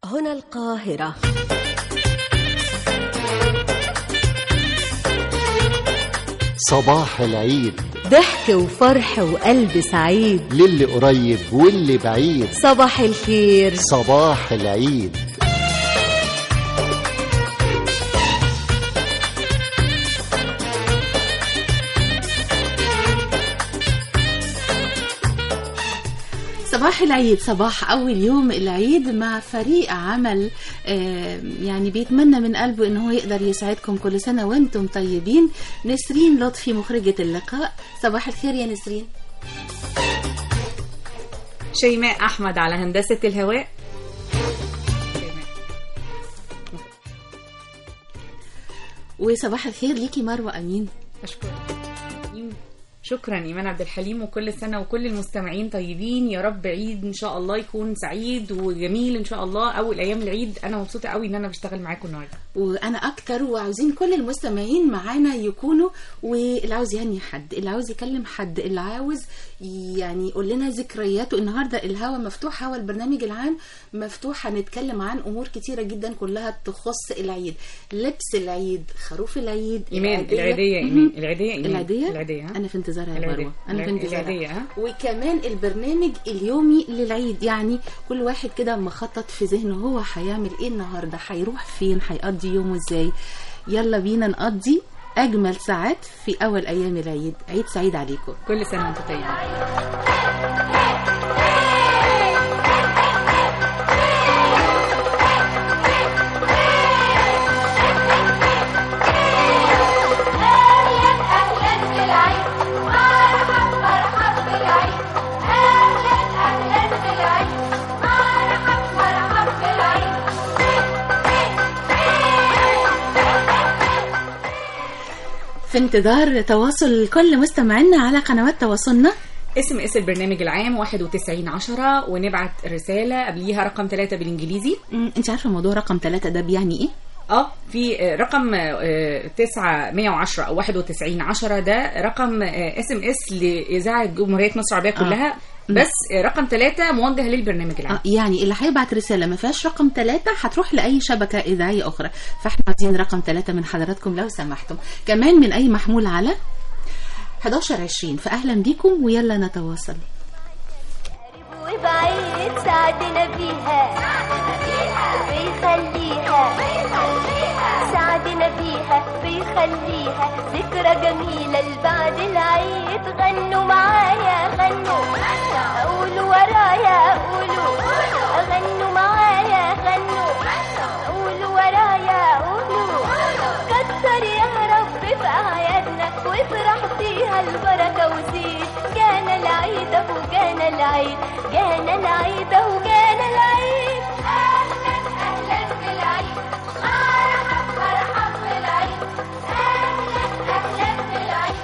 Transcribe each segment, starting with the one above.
هنا القاهرة صباح العيد ضحك وفرح وقلب سعيد للي قريب واللي بعيد صباح الخير صباح العيد صباح العيد صباح أول يوم العيد مع فريق عمل آه، يعني بيتمنى من قلبه إن هو يقدر يسعدكم كل سنة وأنتم طيبين نسرين لطفي مخرجة اللقاء صباح الخير يا نسرين شيماء أحمد على هندسة الهواء شيماء. وصباح الخير ليكي مروة أمين أشكرك شكرا إيمان عبد الحليم وكل سنة وكل المستمعين طيبين يا رب عيد إن شاء الله يكون سعيد وجميل إن شاء الله أول أيام العيد أنا مبسوطة قوي إن أنا بشتغل معاكم النهاردة وانا اكتر وعاوزين كل المستمعين معانا يكونوا واللي عاوز يهني حد اللي عاوز يكلم حد اللي عاوز يعني يقول لنا ذكرياته النهارده الهوا مفتوح هوا البرنامج العام مفتوح هنتكلم عن امور كتيره جدا كلها تخص العيد لبس العيد خروف العيد إيمان العيدية. العيدية مهم. إيمان العيدية إيمان العيدية العيدية ها؟ انا في انتظارها يا العيدية. مروه انا في العيد- انتظارها العيدية ها؟ وكمان البرنامج اليومي للعيد يعني كل واحد كده مخطط في ذهنه هو هيعمل ايه النهارده هيروح فين هيقضي يومه ازاي يلا بينا نقضي اجمل ساعات في اول ايام العيد عيد سعيد عليكم كل سنة وأنتم طيبين في انتظار تواصل كل مستمعينا على قنوات تواصلنا اسم اس البرنامج العام 91 10 ونبعت رسالة قبليها رقم 3 بالإنجليزي م، انت عارفه موضوع رقم ثلاثة ده بيعني ايه اه في آه، رقم آه، 9 110 او 91 10 ده رقم اس ام اس لاذاعه جمهوريه مصر العربيه كلها بس آه، رقم 3 موجه للبرنامج العام آه يعني اللي هيبعت رسالة ما فيهاش رقم ثلاثة هتروح لأي شبكة إذاعية أخرى فاحنا عايزين رقم ثلاثة من حضراتكم لو سمحتم كمان من أي محمول على 1120 فأهلا بيكم ويلا نتواصل وبعيد سعدنا بيها بيخليها سعدنا بيها بيخليها ذكرى جميلة لبعد العيد غنوا معايا غنوا قولوا ورايا قولوا غنوا معايا غنوا قولوا ورايا قولوا كتر يا رب في أعيادنا وافرح فيها البركة وزيد جانا العيد أهو جانا العيد جانا العيد أهو جانا العيد أهلا أهلا بالعيد مرحب مرحب بالعيد أهلا أهلا بالعيد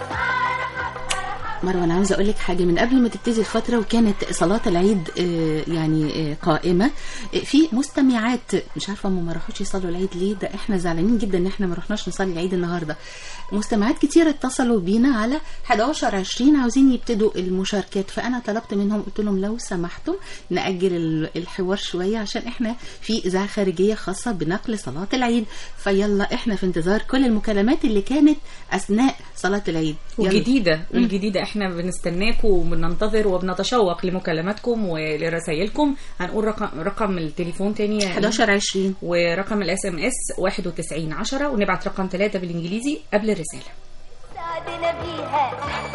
مروه انا عاوزه اقول لك حاجه من قبل ما تبتدي الفتره وكانت صلاه العيد آه، يعني آه، قائمه آه، في مستمعات مش عارفه هم ما راحوش يصلوا العيد ليه ده احنا زعلانين جدا ان احنا ما رحناش نصلي العيد النهارده مستمعات كتير اتصلوا بينا على 11 20 عاوزين يبتدوا المشاركات فانا طلبت منهم قلت لهم لو سمحتم ناجل ال- الحوار شويه عشان احنا في اذاعه خارجيه خاصه بنقل صلاه العيد فيلا احنا في انتظار كل المكالمات اللي كانت اثناء صلاه العيد يلا. والجديدة والجديدة احنا بنستناكم وبننتظر وبنتشوق لمكالماتكم ولرسائلكم هنقول رقم رقم التليفون تاني يا إيمان. 11 20 ورقم الاس ام اس 91 10 ونبعت رقم 3 بالانجليزي قبل الرسالة سعدنا بيها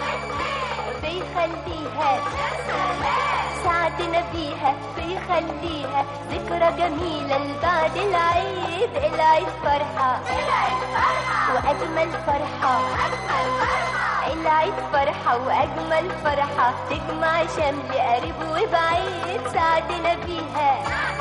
بيخليها سعدنا بيها بيخليها ذكرى جميلة لبعد العيد العيد فرحة وأجمل فرحة العيد فرحة وأجمل فرحة تجمع شمل قريب وبعيد سعدنا بيها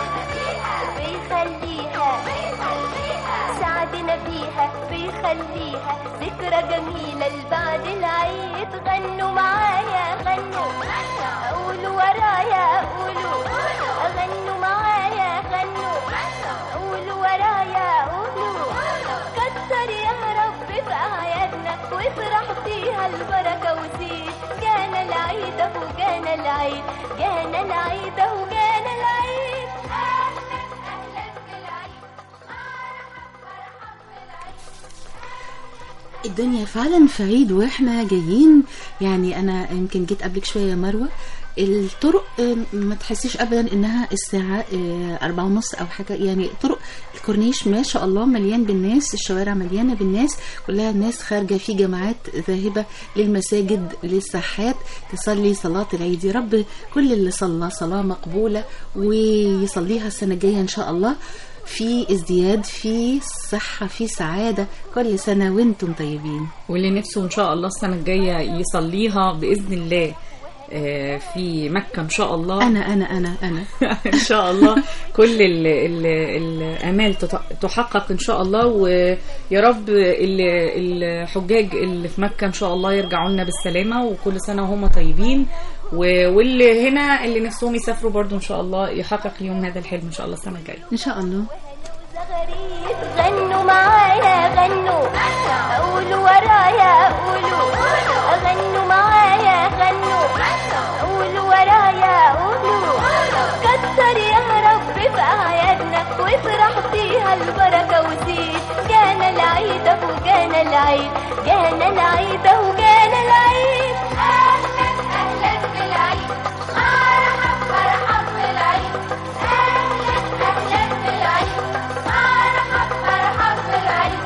بيخليها سعدنا بيها بيخليها ذكرى جميلة لبعد العيد غنوا معايا غنوا قولوا ورايا قولوا غنوا معايا غنوا قولوا ورايا قولوا كتر يا رب في أعيادنا وافرح فيها البركة وزيد جانا العيد أهو جانا العيد جانا العيد أهو جانا العيد أهلا الدنيا فعلا في عيد واحنا جايين يعني انا يمكن جيت قبلك شويه يا مروه الطرق آه، ما تحسيش ابدا انها الساعه آه، أربعة ونص او حاجه يعني طرق الكورنيش ما شاء الله مليان بالناس الشوارع مليانه بالناس كلها الناس خارجه في جماعات ذاهبه للمساجد للساحات تصلي صلاه العيد يا رب كل اللي صلى صلاه مقبوله ويصليها السنه الجايه ان شاء الله في ازدياد في صحه في سعاده كل سنه وانتم طيبين واللي نفسه ان شاء الله السنه الجايه يصليها باذن الله آه، في مكه ان شاء الله انا انا انا انا ان شاء الله كل ال ال الامال تت- تحقق ان شاء الله ويا رب ال- الحجاج اللي في مكه ان شاء الله يرجعوا لنا بالسلامه وكل سنه وهم طيبين و- واللي هنا اللي نفسهم يسافروا برضو ان شاء الله يحقق ليهم هذا الحلم ان شاء الله السنه الجايه ان شاء الله زغاريد غنوا معايا غنوا قولوا ورايا قولوا غنوا معايا غنوا قولوا ورايا قولوا كتر يا رب في اعيادنا وافرح فيها البركه وزيد جانا العيد اهو جانا العيد جانا العيد اهو جانا العيد اهلا اهلا بالعيد مرحب مرحب بالعيد اهلا اهلا بالعيد مرحب مرحب بالعيد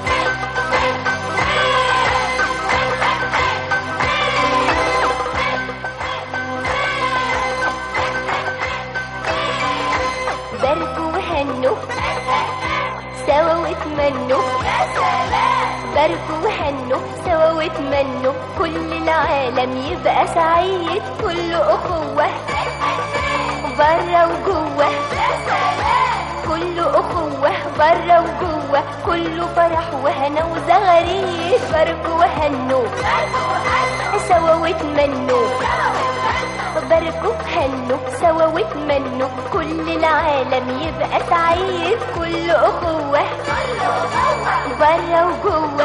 باركوا وهنوا سوا واتمنوا باركوا وهنوا سوا واتمنوا كل العالم يبقى سعيد كل أخوة برا وجوه كل أخوة برا وجوه كله فرح وهنا وزغاريد باركوا وهنوا سوا واتمنوا باركوا هنوا سوا واتمنوا كل العالم يبقى سعيد كل أخوة برا وجوه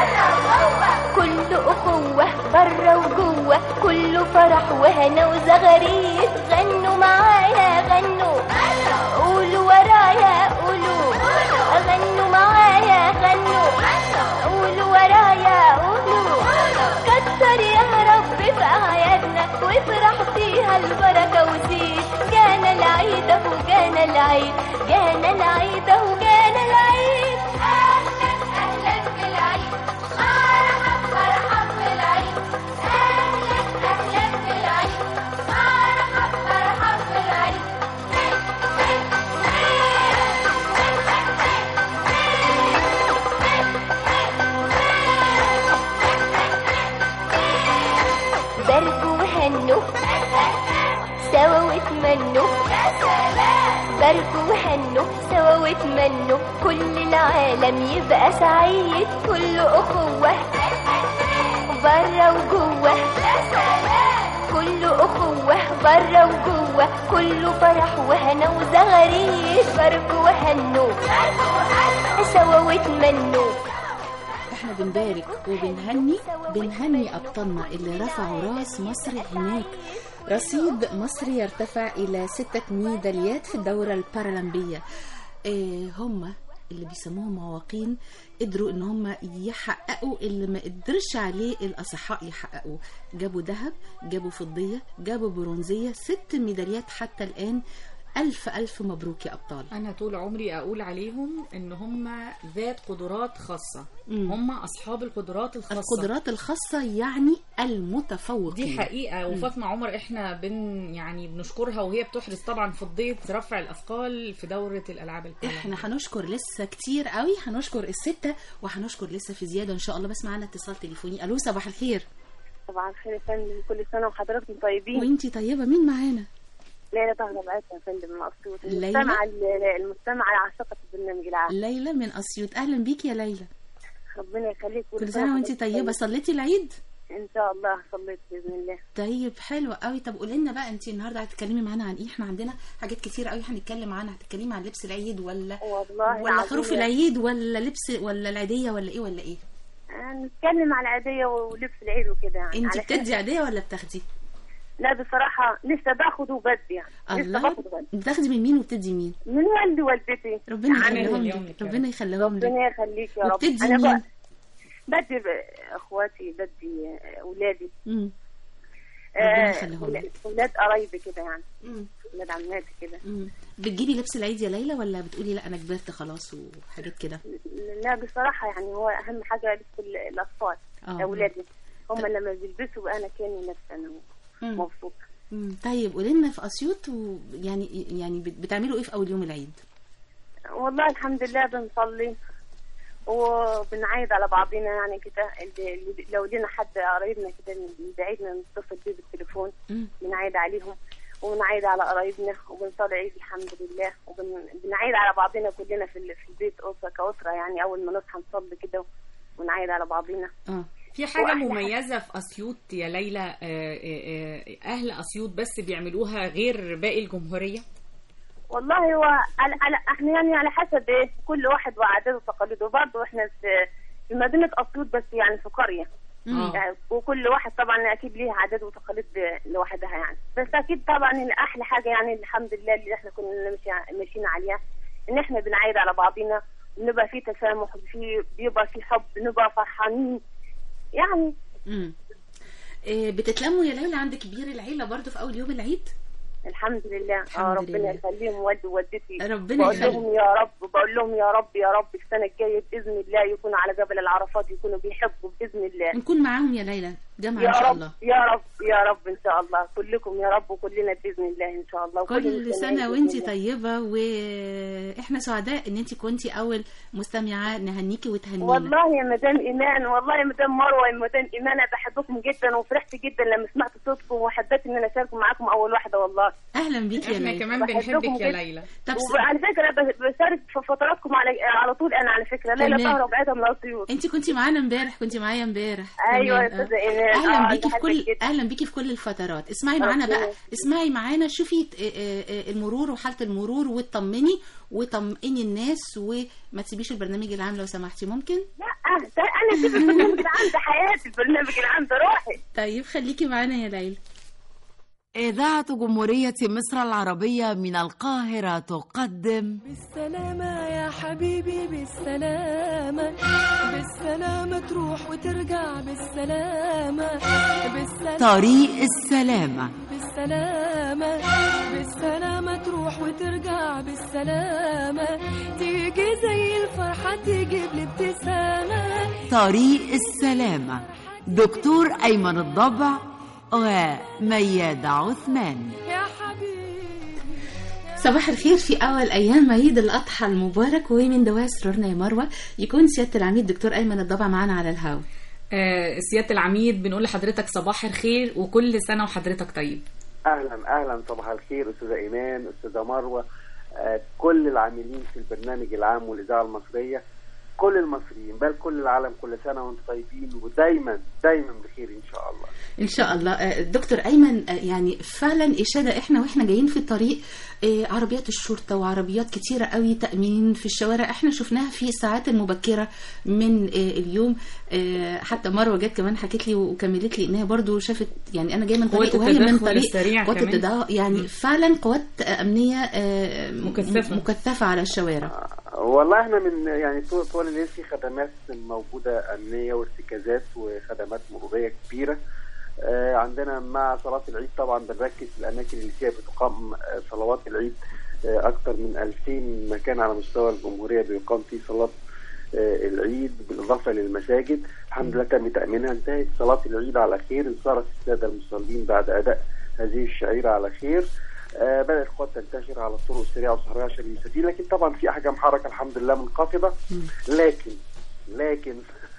كل أخوة برا وجوه كله فرح وهنا وزغاريد غنوا معايا غنوا قولوا ورايا قولوا غنوا معايا غنوا قولوا ورايا قولوا كتر يا رب في أعيادنا وافرح فيها البركة وزيد جانا العيد اهو جانا العيد جانا العيد اهو جانا العيد أهلا أهلا بالعيد مرحب مرحب بالعيد أهلا أهلا بالعيد مرحب مرحب بالعيد باركوا وهنوا سوا واتمنوا باركوا وهنوا سوا واتمنوا كل العالم يبقى سعيد كل أخوة برا وجوه كل أخوة برا وجوه كله فرح وهنا وزغاريد باركوا وهنوا سوا واتمنوا احنا بنبارك وبنهني بنهني ابطالنا اللي رفعوا راس مصر هناك رصيد مصر يرتفع الى ستة ميداليات في الدورة البارالمبية اه هم اللي بيسموهم معوقين قدروا ان هم يحققوا اللي ما قدرش عليه الاصحاء يحققوه جابوا ذهب جابوا فضية جابوا برونزية ست ميداليات حتى الان الف الف مبروك يا ابطال انا طول عمري اقول عليهم ان هم ذات قدرات خاصه مم. هم اصحاب القدرات الخاصه القدرات الخاصة يعني المتفوقين دي حقيقه وفاطمه عمر احنا بن يعني بنشكرها وهي بتحرز طبعا فضيه رفع الاثقال في دوره الالعاب البارالمبيه احنا هنشكر لسه كتير قوي هنشكر الستة وهنشكر لسه في زيادة ان شاء الله بس معانا اتصال تليفوني الو صباح الخير طبعا خير يا فندم كل سنة وحضراتكم طيبين وانتي طيبة مين معانا ليلى طاهرة بعتها يا فندم من أسيوط ليلى؟ المستمعة المستمعة عاشقة البرنامج العام ليلى من اسيوط اهلا بيكي يا ليلى ربنا يخليك كل سنة وانتي طيبة صليتي العيد إن شاء الله صليت بإذن الله طيب حلو قوي طب قولي لنا بقى انتي النهارده هتتكلمي معانا عن ايه احنا عندنا حاجات كتير قوي هنتكلم عنها هتتكلمي عن لبس العيد ولا والله ولا العظيم خروف العيد ولا لبس ولا العيدية ولا ايه ولا ايه آه، نتكلم على العادية ولبس العيد وكده يعني انتي علشان- بتدي عيدية ولا بتاخدي لا بصراحة لسه باخد وبدي يعني لسه الله باخد وبدي بتاخدي من مين وبتدي مين من والدي ووالدتي ربنا عامل يخليهم اليوم لك لك. ربنا يخليهم لك ربنا يخليك يا رب وبتدي أنا مين بقى بدي ب- اخواتي بدي اولادي مم. ربنا آه، يخليهم لك. اولاد قرايبي كده يعني مم. اولاد عماتي كده مم. بتجيبي لبس العيد يا ليلى ولا بتقولي لا انا كبرت خلاص وحاجات كده لا بصراحه يعني هو اهم حاجه لبس ال- الاطفال آه. اولادي هم لما بيلبسوا انا كاني نفسي انا مم. مبسوطه مم. طيب قولي لنا في اسيوط ويعني يعني بت- بتعملوا ايه في اول يوم العيد والله الحمد لله بنصلي وبنعايد على بعضنا يعني كده اللي- اللي- لو لنا حد قرايبنا كده من بعيدنا نتصل بيه بالتليفون مم. بنعايد عليهم وبنعايد على قرايبنا وبنصلي عيد الحمد لله وبنعايد على بعضنا كلنا في ال- في البيت أسرة كأسرة يعني أول ما نصحى نصلي كده ونعايد على بعضنا اه في حاجة وأحلى مميزة في أسيوط يا ليلى آه، آه، آه، أهل أسيوط بس بيعملوها غير باقي الجمهورية والله هو على, على احنا يعني على حسب ايه كل واحد وعاداته وتقاليده برضه احنا في في مدينة أسيوط بس يعني في قرية آه. يعني وكل واحد طبعا اكيد ليه عادات وتقاليد لوحدها يعني بس اكيد طبعا إن احلى حاجه يعني الحمد لله اللي احنا كنا ماشي- ماشيين عليها ان احنا بنعايد على بعضينا بنبقى في تسامح في بيبقى في حب بنبقى فرحانين يعني مم. إيه بتتلموا يا ليلى عند كبير العيله برضو في اول يوم العيد الحمد لله الحمد اه ربنا لله. يخليهم والدي ووالدتي ربنا بقول يخليهم. لهم يا رب بقول لهم يا رب يا رب السنه الجايه باذن الله يكونوا على جبل العرفات يكونوا بيحبوا باذن الله نكون معاهم يا ليلى جامعه يا ان شاء رب الله يا رب يا رب ان شاء الله كلكم يا رب وكلنا باذن الله ان شاء الله وكل كل المستمعين سنه بإذن وانت الله. طيبه واحنا سعداء ان انت كنتي اول مستمعه نهنيكي وتهنينا والله يا مدام ايمان والله يا مدام مروه يا مدام ايمان انا بحبكم جدا وفرحت جدا لما سمعت صوتكم وحبيت ان انا اشارك معاكم اول واحده والله اهلا بيكي يا احنا ليلى كمان بحبكم بنحبك يا جدا. ليلى طب س- وعلى فكره ب- بشارك في فتراتكم على على طول انا على فكره ليلى تمام. طاهره وبعيدها من اسيوط انت كنتي معانا امبارح كنتي معايا امبارح أيوة يا تمام. أستاذة إيمان. اهلا آه، بيكي في بحبك كل جدا. اهلا بيكي في كل الفترات اسمعي معانا ربنا بقى يخليك. اسمعي معانا شوفي ت- آه، آه، المرور وحاله المرور وتطمني وطمئني الناس وما تسيبيش البرنامج العام لو سمحتي ممكن لا ده انا سيب البرنامج العام ده حياتي البرنامج العام ده روحي طيب خليكي معانا يا ليلى إذاعة جمهورية مصر العربية من القاهرة تقدم بالسلامة يا حبيبي بالسلامة بالسلامة تروح وترجع بالسلامة بالسلامة طريق السلامة بالسلامة بالسلامة تروح وترجع بالسلامة تيجي زي الفرحة تجيب لي ابتسامة طريق السلامة دكتور أيمن الضبع وميادة عثمان يا حبيبي صباح الخير في أول أيام عيد الأضحى المبارك ومن دواء سرورنا يا مروة يكون سيادة العميد دكتور أيمن الضبع معانا على الهواء آه، سيادة العميد بنقول لحضرتك صباح الخير وكل سنة وحضرتك طيب اهلا اهلا صباح الخير استاذه ايمان استاذه مروه آه، كل العاملين في البرنامج العام والاذاعه المصريه كل المصريين بل كل العالم كل سنه وانتم طيبين ودايما دايما بخير ان شاء الله ان شاء الله آه، دكتور ايمن آه، يعني فعلا اشاده احنا واحنا جايين في الطريق آه، عربيات الشرطه وعربيات كتيره قوي تامين في الشوارع احنا شفناها في الساعات المبكره من آه، اليوم آه، حتى مروه جت كمان حكت لي وكملت لي انها برضو شافت يعني انا جايه من قوات طريق وهي من التدخل طريق السريع قوات كمان. التدخل يعني فعلا قوات امنيه آه، مكثفة. مكثفه على الشوارع والله احنا من يعني طول طول الليل في خدمات موجوده امنيه وارتكازات وخدمات مروريه كبيره آه، عندنا مع صلاه العيد طبعا بنركز في الاماكن اللي فيها بتقام آه، صلوات العيد آه، اكثر من 2000 مكان على مستوى الجمهوريه بيقام فيه صلاه آه، العيد بالاضافه للمساجد الحمد لله تم تامينها انتهت صلاه العيد على خير انصرف الساده المصلين بعد اداء هذه الشعيره على خير آه، بدات القوات تنتشر على الطرق السريعه والصحراء عشان المسافرين لكن طبعا في احجام حركه الحمد لله منخفضه لكن لكن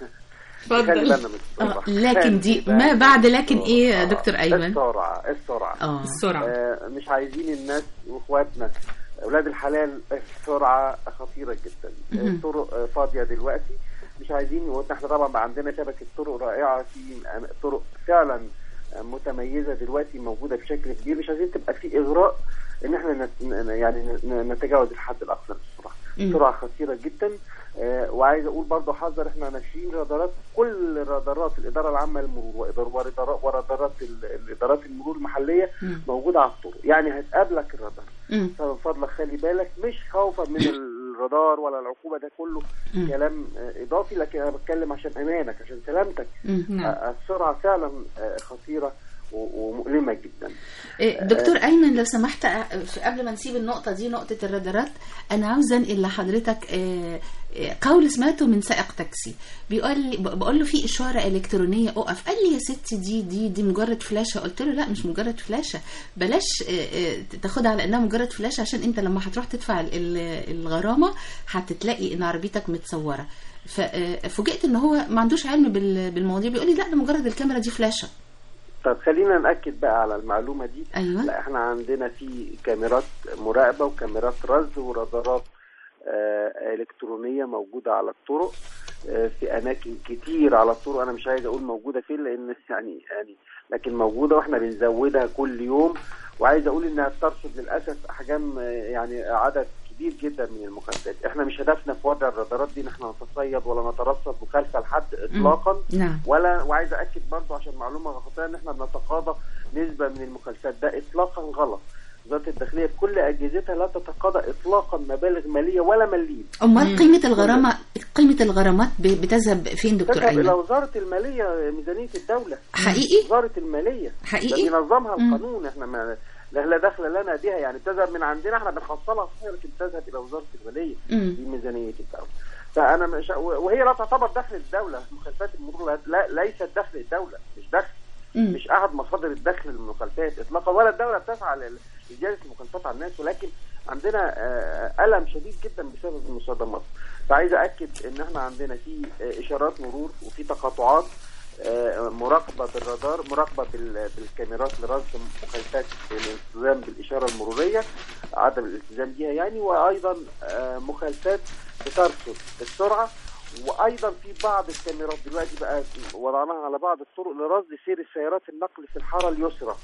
اتفضل. خلي بالنا من آه، السرعه لكن دي خلي ما بالنا بعد من لكن ايه يا السرعة. دكتور ايمن السرعه السرعه اه السرعة آه، مش عايزين الناس واخواتنا اولاد الحلال السرعه خطيره جدا مهم. الطرق آه، فاضيه دلوقتي مش عايزين واحنا طبعا بقى عندنا شبكه طرق رائعه في أم- طرق فعلا آه، متميزه دلوقتي موجوده بشكل كبير مش عايزين تبقى في اغراء ان احنا نت- ن- يعني ن- نتجاوز الحد الاقصى للسرعه مم. سرعه خطيره جدا آه، وعايز اقول برضو حذر احنا ماشيين رادارات كل رادارات الاداره العامه للمرور وإدار- ورادارات ورادارات ال- الادارات المرور المحليه مم. موجوده على الطرق يعني هتقابلك الرادار مم. فمن فضلك خلي بالك مش خوفا من والرادار ولا العقوبه ده كله مم. كلام آه، اضافي لكن انا بتكلم عشان امانك عشان سلامتك مم. نعم آه، السرعه فعلا آه، خطيره و- ومؤلمه جدا إيه، دكتور ايمن لو سمحت أ- في- قبل ما نسيب النقطه دي نقطه الرادارات انا عاوزه انقل لحضرتك آه، آه، قول سمعته من سائق تاكسي بيقول لي ب- بقول له في اشاره الكترونيه اقف قال لي يا ستي دي دي دي مجرد فلاشه قلت له لا مش مجرد فلاشه بلاش آه، آه، تاخدها على انها مجرد فلاشه عشان انت لما هتروح تدفع ال- ال- الغرامه هتتلاقي ان عربيتك متصوره ففوجئت ان هو ما عندوش علم بال- بالمواضيع بيقول لي لا ده مجرد الكاميرا دي فلاشه طب خلينا ناكد بقى على المعلومه دي ايوه لا احنا عندنا في كاميرات مراقبه وكاميرات رصد ورادارات آه، الكترونيه موجوده على الطرق آه، في اماكن كتير على الطرق انا مش عايز اقول موجوده فين لان يعني يعني لكن موجوده واحنا بنزودها كل يوم وعايز اقول انها بترصد للاسف احجام آه، يعني عدد كبير جدا من المخالفات احنا مش هدفنا في وضع الرادارات دي ان احنا نتصيد ولا نترصد مخالفه لحد اطلاقا نعم ولا وعايز اكد برضو عشان معلومه خاطئه ان احنا بنتقاضى نسبه من المخالفات ده اطلاقا غلط وزاره الداخليه بكل اجهزتها لا تتقاضى اطلاقا مبالغ ماليه ولا مليم امال قيمه الغرامه قيمه الغرامات ب- بتذهب فين دكتور تذهب الى ايمن وزاره الماليه ميزانيه الدوله حقيقي وزاره الماليه حقيقي ده بينظمها مم. القانون احنا ما لا لا دخل لنا بها يعني بتذهب من عندنا احنا بنحصلها صحيح لكن بتذهب الى وزاره الماليه مم. في ميزانيه الدوله فانا مش وهي لا تعتبر دخل الدوله مخالفات المرور لا ليست دخل الدوله مش دخل مم. مش احد مصادر الدخل للمخالفات اطلاقا ولا الدوله بتسعى لل- لزياده المخالفات على الناس ولكن عندنا آه، الم شديد جدا بسبب المصادمات فعايز اكد ان احنا عندنا في آه، اشارات مرور وفي تقاطعات آه، مراقبه بالرادار مراقبه بال- بالكاميرات لرصد مخالفات الالتزام بالاشاره المروريه عدم الالتزام بها يعني وايضا آه، مخالفات بترصد السرعه وايضا في بعض الكاميرات دلوقتي بقى وضعناها على بعض الطرق لرصد سير السيارات النقل في الحاره اليسرى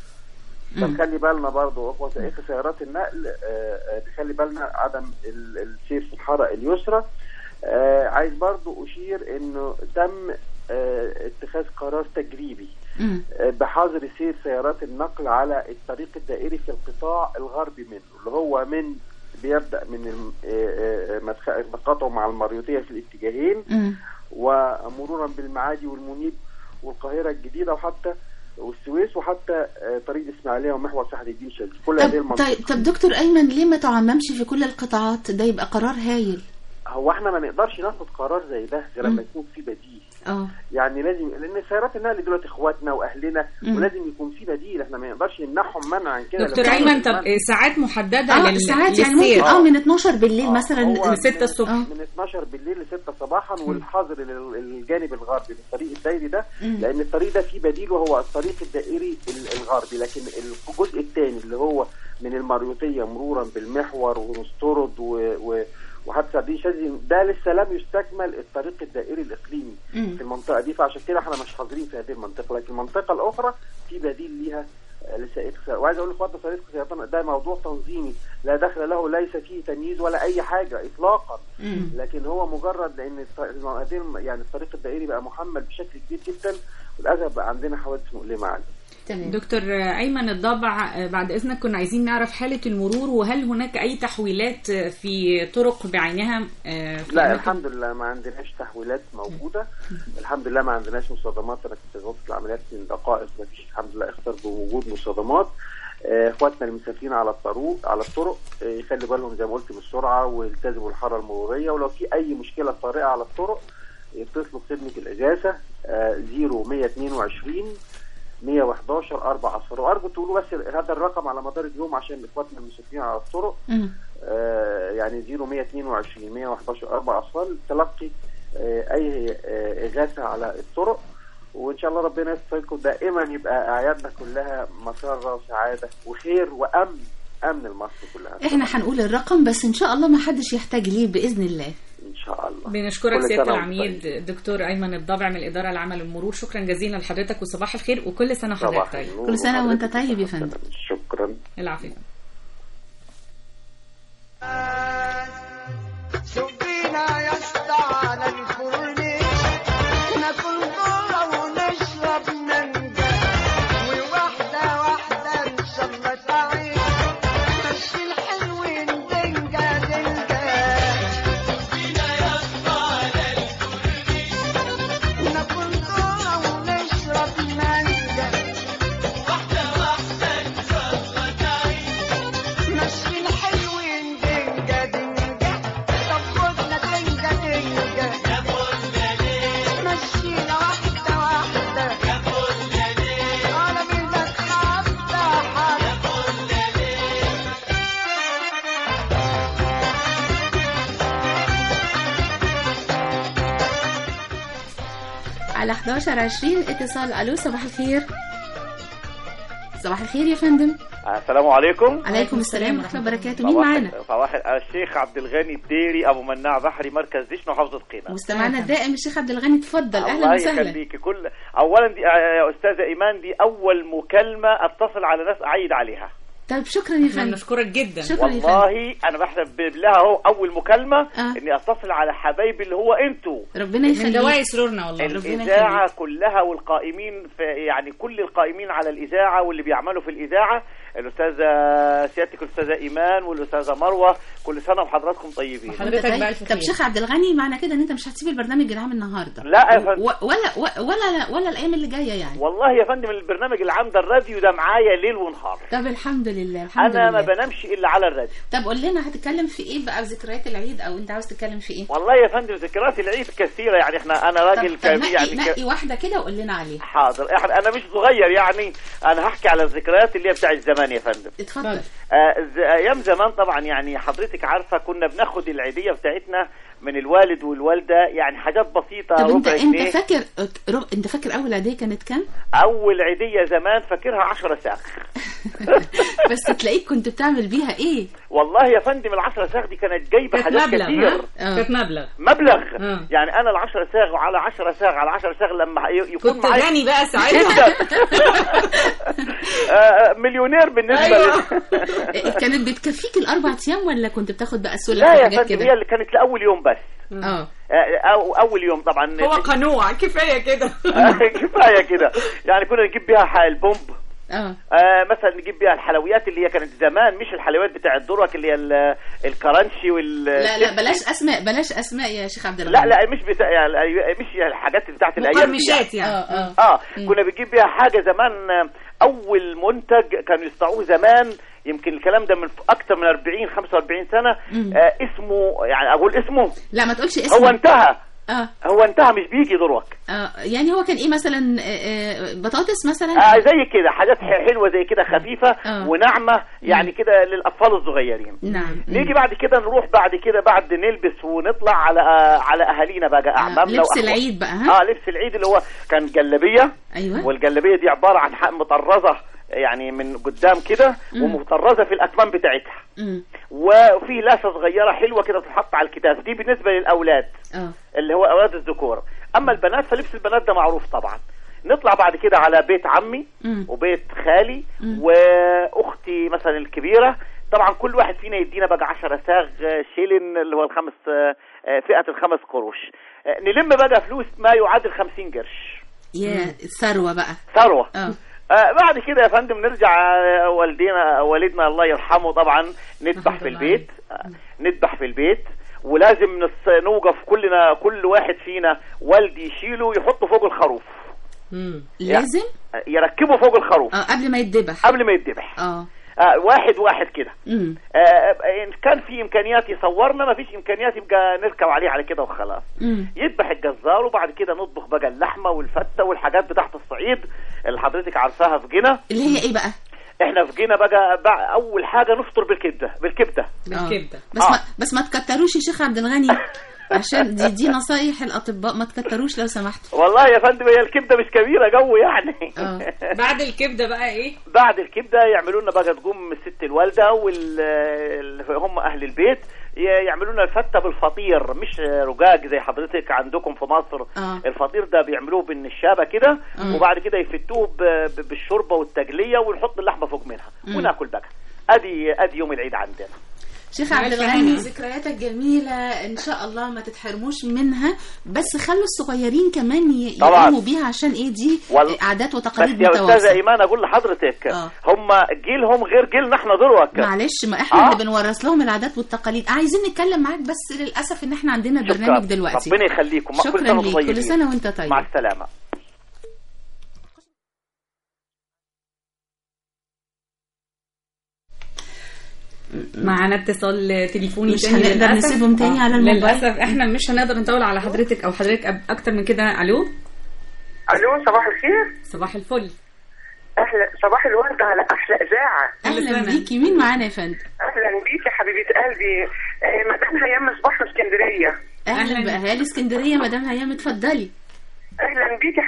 مم. فنخلي بالنا برضه اخوة سائق سيارات النقل آه، آه، نخلي بالنا عدم ال- السير في الحاره اليسرى آه، عايز برضه اشير انه تم آه، اتخاذ قرار تجريبي مم. آه، بحظر سير سيارات النقل على الطريق الدائري في القطاع الغربي منه اللي هو من بيبدا من الم- آه، آه، مدخ- تقاطعه مع المريوطيه في الاتجاهين مم. ومرورا بالمعادي والمنيب والقاهره الجديده وحتى والسويس وحتى آه، طريق الاسماعيليه ومحور ساحل الدين شلبي كل هذه طب المناطق طيب طب دكتور ايمن ليه ما تعممش في كل القطاعات ده يبقى قرار هايل هو احنا ما نقدرش ناخد قرار زي ده غير مم. لما يكون في بديل اه يعني لازم لان سيارات النقل دلوقتي اخواتنا واهلنا مم. ولازم يكون في بديل احنا ما نقدرش نمنعهم منعا كده دكتور لما ايمن يكون طب منع. ساعات محدده اه لل... ساعات يعني للسير. ممكن اه من 12 بالليل آه، مثلا هو من ستة من- الصبح. آه. من 12 بالليل ل 6 صباحا والحظر للجانب الغربي للطريق الدائري ده مم. لان الطريق ده فيه بديل وهو الطريق الدائري ال- الغربي لكن الجزء الثاني اللي هو من المريوطيه مرورا بالمحور ومسترد و, و وحتى سعدين شاذلي ده لسه لم يستكمل الطريق الدائري الاقليمي مم. في المنطقه دي فعشان كده احنا مش حاضرين في هذه المنطقه لكن المنطقه الاخرى في بديل ليها آه، لسائق سيارة. وعايز اقول لاخواتنا سائق سيارات ده موضوع تنظيمي لا دخل له ليس فيه تمييز ولا اي حاجه اطلاقا مم. لكن هو مجرد لان الط- الم- يعني الطريق الدائري بقى محمل بشكل كبير جدا وللاسف بقى عندنا حوادث مؤلمه عليه تمام دكتور ايمن الضبع بعد اذنك كنا عايزين نعرف حاله المرور وهل هناك اي تحويلات في طرق بعينها آه، في لا أماكن- الحمد لله ما عندناش تحويلات موجوده الحمد لله ما عندناش مصادمات انا كنت غطت العمليات من دقائق ما فيش الحمد لله اختار بوجود مصادمات آه، اخواتنا المسافرين على الطرق على الطرق آه، يخلي بالهم زي ما قلت من السرعه ويلتزموا الحاره المروريه ولو في اي مشكله طارئه على الطرق يتصلوا بخدمه الاجازه آه، 0122 111 4 اصفر وارجو تقولوا بس هذا الرقم على مدار اليوم عشان اخواتنا المسافرين على الطرق مم. آه، يعني 0122 111 4 اصفار تلقي آه، اي آه، اغاثه على الطرق وان شاء الله ربنا يستر لكم دائما يبقى اعيادنا كلها مسره وسعاده وخير وامن امن لمصر كلها احنا هنقول الرقم بس ان شاء الله ما حدش يحتاج ليه باذن الله ان شاء الله بنشكرك كل سياده سنة العميد دكتور ايمن الضبع من الاداره العامه للمرور شكرا جزيلا لحضرتك وصباح الخير وكل سنه صباح وحضرتك طيب النور كل سنة وأنت وحضرتك طيب يا بصحة فندم. وسلامة. شكرا العافيه شوفينا يا اسطى على الكورنيش ناكل ذره ونشرب مانجا وواحده واحده ان شاء الله تعيش مشي الحلوين دنجا دنجا على 11 20 اتصال الو صباح الخير صباح الخير يا فندم السلام عليكم عليكم السلام ورحمه الله وبركاته مين صباح- معانا صباح الشيخ عبد الغني الديري ابو مناع بحري مركز ديش محافظه قنا مستمعنا الدائم الشيخ عبد الغني اتفضل اهلا الله وسهلا يخليكي كل اولا دي يا استاذه ايمان دي اول مكالمه اتصل على ناس اعيد عليها طيب شكرا يا فندم نشكرك جدا شكرا يا فندم والله انا بحسب بالله اهو اول مكالمه آه. اني اتصل على حبايبي اللي هو انتوا ربنا من يخليك دواعي سرورنا والله الاذاعه كلها والقائمين في يعني كل القائمين على الاذاعه واللي بيعملوا في الاذاعه الاستاذه سيادتك الاستاذه ايمان والاستاذه مروه كل سنه وحضراتكم طيبين حضرتك طيب. بألف طب خير. شيخ عبد الغني معنى كده ان انت مش هتسيب البرنامج العام النهارده لا يا فندم. و- ولا و- ولا ولا الايام اللي جايه يعني والله يا فندم البرنامج العام ده الراديو ده معايا ليل ونهار طب الحمد لله الحمد انا ما لله بنامش الا على الراديو طب قول لنا هتتكلم في ايه بقى في ذكريات العيد او انت عاوز تتكلم في ايه والله يا فندم ذكريات العيد كثيره يعني احنا انا راجل طب, طب كبير نقي, يعني ك... نقي واحده كده وقول لنا عليها حاضر احنا انا مش صغير يعني انا هحكي على الذكريات اللي هي بتاعت زمان يا فندم اتفضل آه ز- ايام زمان طبعا يعني حضرتك عارفه كنا بناخد العيديه بتاعتنا من الوالد والوالده يعني حاجات بسيطه طب انت ربع انت جنيه فاكر رو- انت فاكر اول عيديه كانت كام اول عيديه زمان فاكرها 10 ساغ بس تلاقيك كنت بتعمل بيها ايه والله يا فندم ال10 ساغ دي كانت جايبه كانت حاجات مبلغ كتير ها؟ كانت مبلغ مبلغ آه. يعني انا ال10 ساغ وعلى 10 ساغ على 10 ساغ لما ي- يكون كنت معايا غني بقى ساعتها آه، مليونير بالنسبه أيوة. لل... كانت بتكفيك الاربع ايام ولا كنت بتاخد بقى سلة لا يا وحاجات فندم كده هي اللي كانت لاول يوم بس اه آه، أو اول يوم طبعا هو قنوع كفايه كده آه، كفايه كده يعني كنا نجيب بيها ح- البومب اه آه مثلا نجيب بيها الحلويات اللي هي كانت زمان مش الحلويات بتاع الدرك اللي هي ال- الكرانشي وال لا لا بلاش اسماء بلاش اسماء يا شيخ عبد لا الغني لا مش بتاع يعني مش الحاجات بتاعت الايام دي مقرمشات يعني اه اه اه كنا بنجيب بيها حاجه زمان آه، اول منتج كانوا يصنعوه زمان يمكن الكلام ده من ف- اكتر من 40 45 سنه مم. آه اسمه يعني اقول اسمه لا ما تقولش اسم هو انتهى اه هو انتهى مش بيجي دروك اه يعني هو كان ايه مثلا آه، آه، بطاطس مثلا آه زي كده حاجات ح- حلوه زي كده خفيفه آه. وناعمه يعني كده للاطفال الصغيرين نعم نيجي بعد كده نروح بعد كده بعد نلبس ونطلع على آه على اهالينا بقى اعمامنا لبس وأخواتنا. العيد بقى ها اه لبس العيد اللي هو كان جلابيه ايوه والجلابيه دي عباره عن حق مطرزه يعني من قدام كده مم. ومطرزه في الاكمام بتاعتها مم. وفي لاسه صغيره حلوه كده تتحط على الكتاف دي بالنسبه للاولاد اه اللي هو اولاد الذكور اما البنات فلبس البنات ده معروف طبعا نطلع بعد كده على بيت عمي مم. وبيت خالي مم. واختي مثلا الكبيره طبعا كل واحد فينا يدينا بقى 10 ساغ شيلن اللي هو الخمس آه، آه، فئه الخمس قروش آه، نلم بقى فلوس ما يعادل 50 قرش يا الثروه بقى ثروه اه آه بعد كده يا فندم نرجع آه، والدينا والدنا الله يرحمه طبعا نذبح في البيت آه، نذبح في البيت ولازم نص- نوقف كلنا كل واحد فينا والدي يشيله ويحطه فوق الخروف لازم آه، يركبه فوق الخروف اه قبل ما يتذبح قبل ما يتذبح اه آه واحد واحد كده امم آه ان كان في امكانيات يصورنا ما فيش امكانيات يبقى نركب عليه على كده وخلاص امم يذبح الجزار وبعد كده نطبخ بقى اللحمه والفته والحاجات بتاعت الصعيد اللي حضرتك عارفاها في جنة اللي هي ايه بقى احنا في جينا بقى, بقى اول حاجه نفطر بالكبده بالكبده بالكبده بس آه. ما بس ما تكتروش يا شيخ عبد الغني عشان دي دي نصايح الاطباء ما تكتروش لو سمحت والله يا فندم هي الكبده مش كبيره جو يعني اه بعد الكبده بقى ايه بعد الكبده يعملوا لنا بقى تقوم الست الوالده واللي هم اهل البيت ي- يعملوا لنا الفته بالفطير مش رجاج زي حضرتك عندكم في مصر اه الفطير ده بيعملوه بالنشابه كده مم. وبعد كده يفتوه ب- ب- بالشوربه والتجليه ونحط اللحمه فوق منها مم. وناكل بقى ادي ادي يوم العيد عندنا شيخ عبد ماشي الغني أنا. ذكرياتك جميلة إن شاء الله ما تتحرموش منها بس خلوا الصغيرين كمان ي- طبعاً. يقوموا بيها عشان إيه دي وال- عادات بس وتقاليد يا استاذه متواصلة ايمان اقول لحضرتك آه. هم جيلهم غير جيلنا احنا دلوقتي معلش ما احنا آه. اللي بنورث لهم العادات والتقاليد عايزين نتكلم معاك بس للأسف إن احنا عندنا برنامج شكراً. دلوقتي ربنا يخليكم كل شكرا سنه وانتم ليك طيبين كل سنة وأنت طيب مع السلامه معانا اتصال تليفوني مش تاني هنقدر للأسف. نسيبهم تاني آه، على الموبايل. للاسف احنا مش هنقدر نطول على حضرتك او حضرتك أب- اكتر من كده الو الو صباح الخير صباح الفل اهلا صباح الورد على احلى اذاعه أهلا بيكي مين معانا يا فندم اهلا بيكي حبيبه قلبي آه، مدام هيام مصباح من اسكندريه أهلا بأهالي اسكندرية مدام هيام اتفضلي اهلا بيكي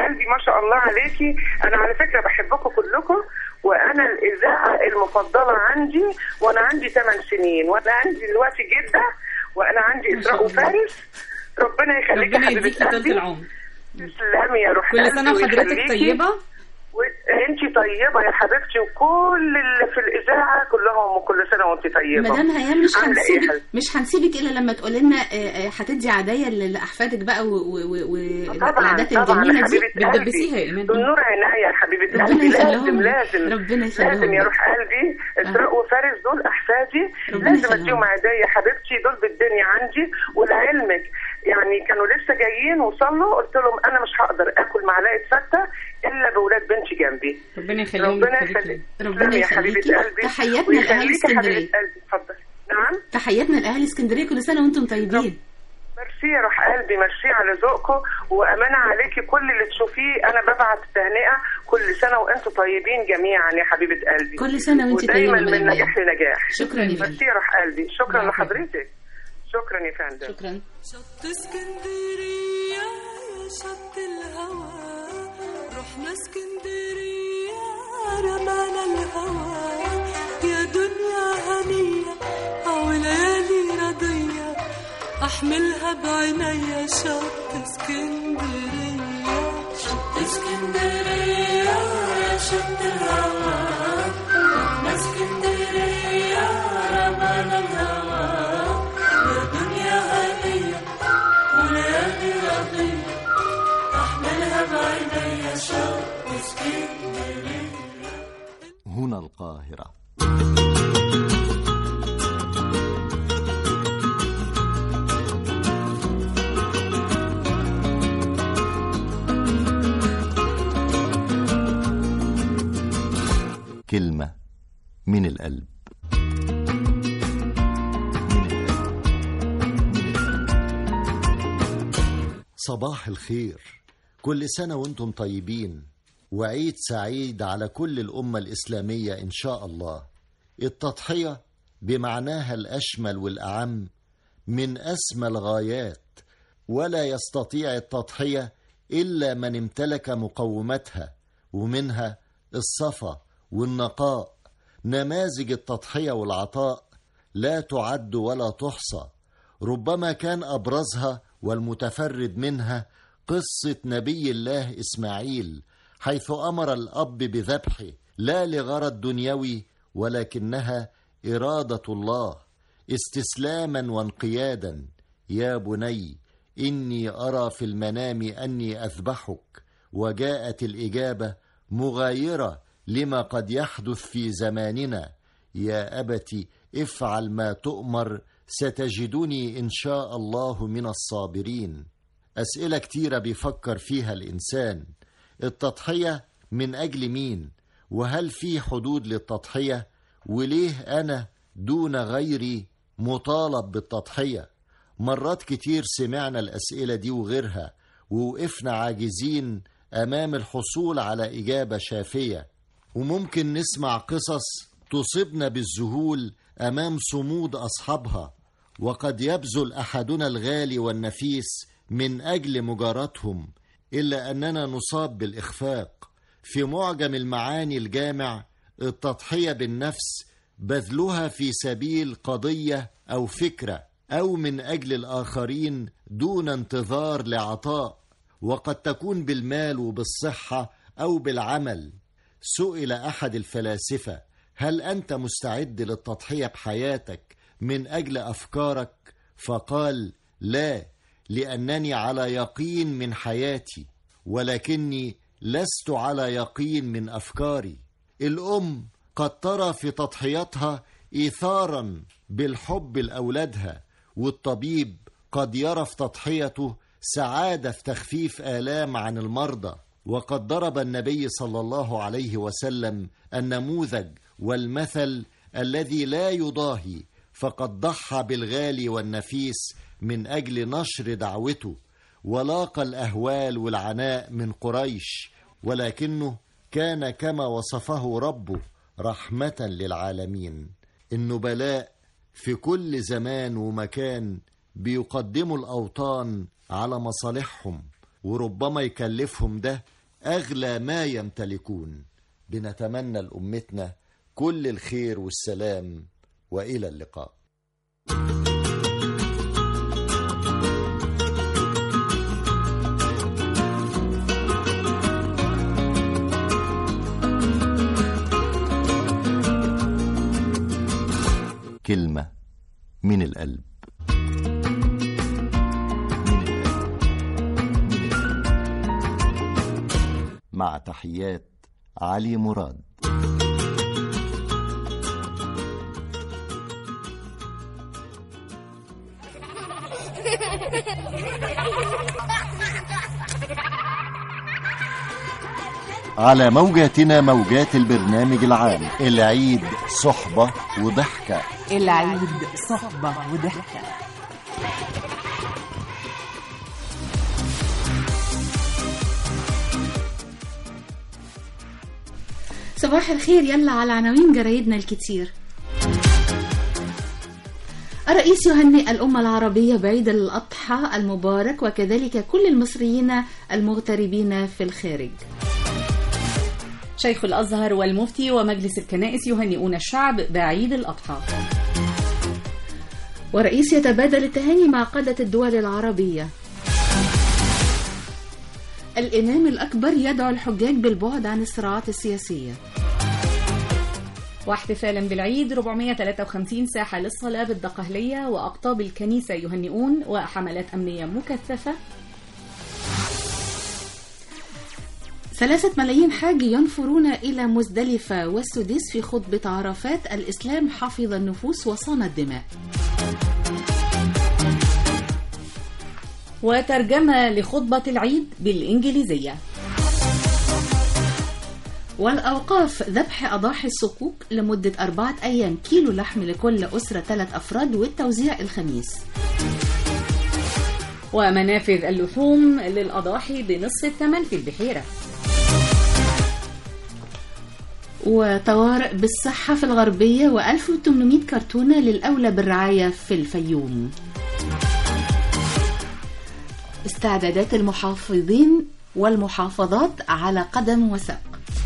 قلبي ما شاء الله عليكي انا على فكره بحبكم كلكم وانا الاذاعه المفضله عندي وانا عندي 8 سنين وانا عندي دلوقتي جده وانا عندي اسراء وفارس ربنا يخليكي ربنا حبيبه يديكي طولة قلبي العمر تسلمي يا روح كل سنة قلبي وحضرتك ويخليكي. طيبة وانت طيبه يا حبيبتي وكل اللي في الاذاعه كلهم وكل سنه وانت طيبه مدام هيام مش عاملة إيه يا هنسيبك حبيبتي؟ مش هنسيبك الا لما تقول لنا آه، آه، هتدي عدايا ل- لاحفادك بقى والعادات طبعا طبعا الجميله دي حبيبه قلبي دول نور عينيا يا حبيبه ربنا قلبي يخليهم لازم لك. لازم ربنا يخليهم لازم يا لك. روح قلبي اسراء وفارس دول احفادي ربنا لازم يخليهم اديهم عيديا يا حبيبتي دول بالدنيا عندي ولعلمك يعني كانوا لسه جايين وصلوا قلت لهم انا مش هقدر اكل معلقه فته الا بولاد بنتي جنبي ربنا يخليهم ربنا لك يخليك ربنا تسلمي يا حبيبه يخليكي. قلبي تحياتنا لأهالي ويخليكي اسكندرية. حبيبه قلبي اتفضل نعم تحياتنا لاهالي اسكندريه كل سنه وانتم طيبين ميرسي يا روح قلبي ميرسي على ذوقكم وامانه عليكي كل اللي تشوفيه انا ببعت تهنئه كل سنه وانتم طيبين جميعا يا حبيبه قلبي كل سنة وانت ودايما طيبة من مدام نجاح لنجاح شكرا يا فندم. ميرسي يا روح قلبي شكرا العفو. لحضرتك شكرا يا فندم شكرا شط اسكندرية يا شط الهوى رحنا اسكندرية رمانا الهوى يا دنيا هنية أو ليالي رضية أحملها بعينيا شط اسكندرية شط اسكندرية يا شط الهوى رحنا اسكندرية رمانا الهوى يا دنيا هنية وليالي رضية أحملها بعينيا شوق اسكندرية هنا القاهرة كلمة من القلب صباح الخير كل سنة وانتم طيبين وعيد سعيد على كل الأمة الإسلامية إن شاء الله التضحية بمعناها الأشمل والأعم من أسمى الغايات ولا يستطيع التضحية إلا من امتلك مقوماتها ومنها الصفا والنقاء نماذج التضحية والعطاء لا تعد ولا تحصى ربما كان أبرزها والمتفرد منها قصة نبي الله إسماعيل حيث أمر الأب بذبحه لا لغرض دنيوي ولكنها إرادة الله استسلاما وانقيادا يا بني إني أرى في المنام أني أذبحك وجاءت الإجابة مغايرة لما قد يحدث في زماننا يا أبت افعل ما تؤمر ستجدني إن شاء الله من الصابرين أسئلة كتيرة بيفكر فيها الإنسان التضحية من أجل مين وهل في حدود للتضحية وليه أنا دون غيري مطالب بالتضحية مرات كتير سمعنا الأسئلة دي وغيرها ووقفنا عاجزين أمام الحصول على إجابة شافية وممكن نسمع قصص تصيبنا بالذهول أمام صمود أصحابها وقد يبذل أحدنا الغالي والنفيس من أجل مجاراتهم إلا أننا نصاب بالإخفاق في معجم المعاني الجامع التضحية بالنفس بذلها في سبيل قضية أو فكرة أو من أجل الآخرين دون انتظار لعطاء وقد تكون بالمال وبالصحة أو بالعمل سئل أحد الفلاسفة هل أنت مستعد للتضحية بحياتك من أجل أفكارك؟ فقال لا لأنني على يقين من حياتي ولكني لست على يقين من أفكاري الأم قد ترى في تضحيتها إيثارا بالحب لأولادها والطبيب قد يرى في تضحيته سعادة في تخفيف آلام عن المرضى وقد ضرب النبي صلى الله عليه وسلم النموذج والمثل الذي لا يضاهي فقد ضحى بالغالي والنفيس من أجل نشر دعوته ولاقى الأهوال والعناء من قريش ولكنه كان كما وصفه ربه رحمة للعالمين النبلاء في كل زمان ومكان بيقدموا الأوطان على مصالحهم وربما يكلفهم ده أغلى ما يمتلكون بنتمنى لأمتنا كل الخير والسلام وإلى اللقاء كلمة من القلب مع تحيات علي مراد على موجاتنا موجات البرنامج العام العيد صحبة وضحكة العيد صحبة وضحكة صباح الخير يلا على عناوين جرايدنا الكتير الرئيس يهنئ الأمة العربية بعيد الأضحى المبارك وكذلك كل المصريين المغتربين في الخارج شيخ الأزهر والمفتي ومجلس الكنائس يهنئون الشعب بعيد الأضحى ورئيس يتبادل التهاني مع قادة الدول العربية الإمام الأكبر يدعو الحجاج بالبعد عن الصراعات السياسية واحتفالا بالعيد 453 ساحة للصلاة بالدقهلية وأقطاب الكنيسة يهنئون وحملات أمنية مكثفة ثلاثة ملايين حاج ينفرون إلى مزدلفة والسديس في خطبة عرفات الإسلام حفظ النفوس وصان الدماء وترجمة لخطبة العيد بالإنجليزية والأوقاف ذبح أضاحي الصكوك لمدة أربعة أيام كيلو لحم لكل أسرة ثلاث أفراد والتوزيع الخميس ومنافذ اللحوم للأضاحي بنصف الثمن في البحيرة وطوارئ بالصحة في الغربية و1800 كرتونة للأولى بالرعاية في الفيوم استعدادات المحافظين والمحافظات على قدم وساق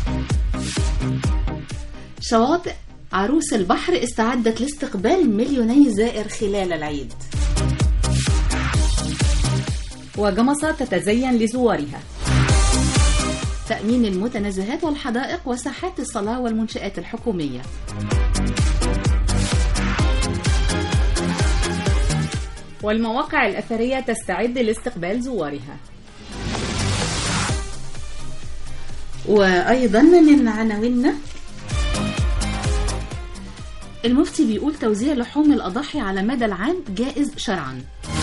شواطئ عروس البحر استعدت لاستقبال مليوني زائر خلال العيد وجمصة تتزين لزوارها تأمين المتنزهات والحدائق وساحات الصلاة والمنشآت الحكومية والمواقع الأثرية تستعد لاستقبال زوارها وأيضا من عناويننا المفتي بيقول توزيع لحوم الأضاحي على مدى العام جائز شرعا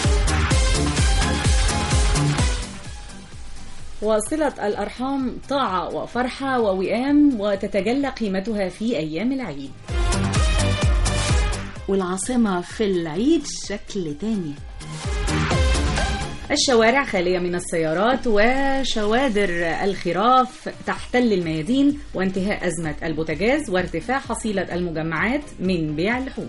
وصلة الأرحام طاعة وفرحة ووئام وتتجلى قيمتها في أيام العيد والعاصمة في العيد شكل تاني الشوارع خالية من السيارات وشوادر الخراف تحتل الميادين وانتهاء أزمة البوتاجاز وارتفاع حصيلة المجمعات من بيع اللحوم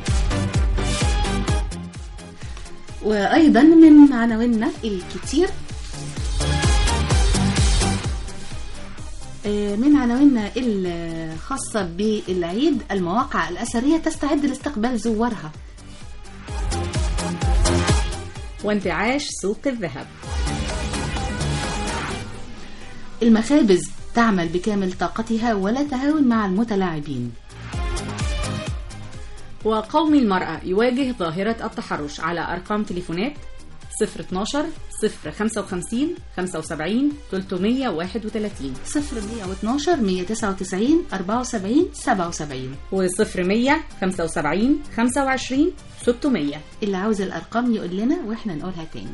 وأيضا من عناويننا الكتير من عناويننا الخاصة بالعيد المواقع الأثرية تستعد لاستقبال زوارها وانتعاش سوق الذهب المخابز تعمل بكامل طاقتها ولا تهاون مع المتلاعبين وقوم المرأة يواجه ظاهرة التحرش على أرقام تليفونات 012 055 75 331 0112 199 74 77 و 0100 75 25 600 اللي عاوز الأرقام يقول لنا وإحنا نقولها تاني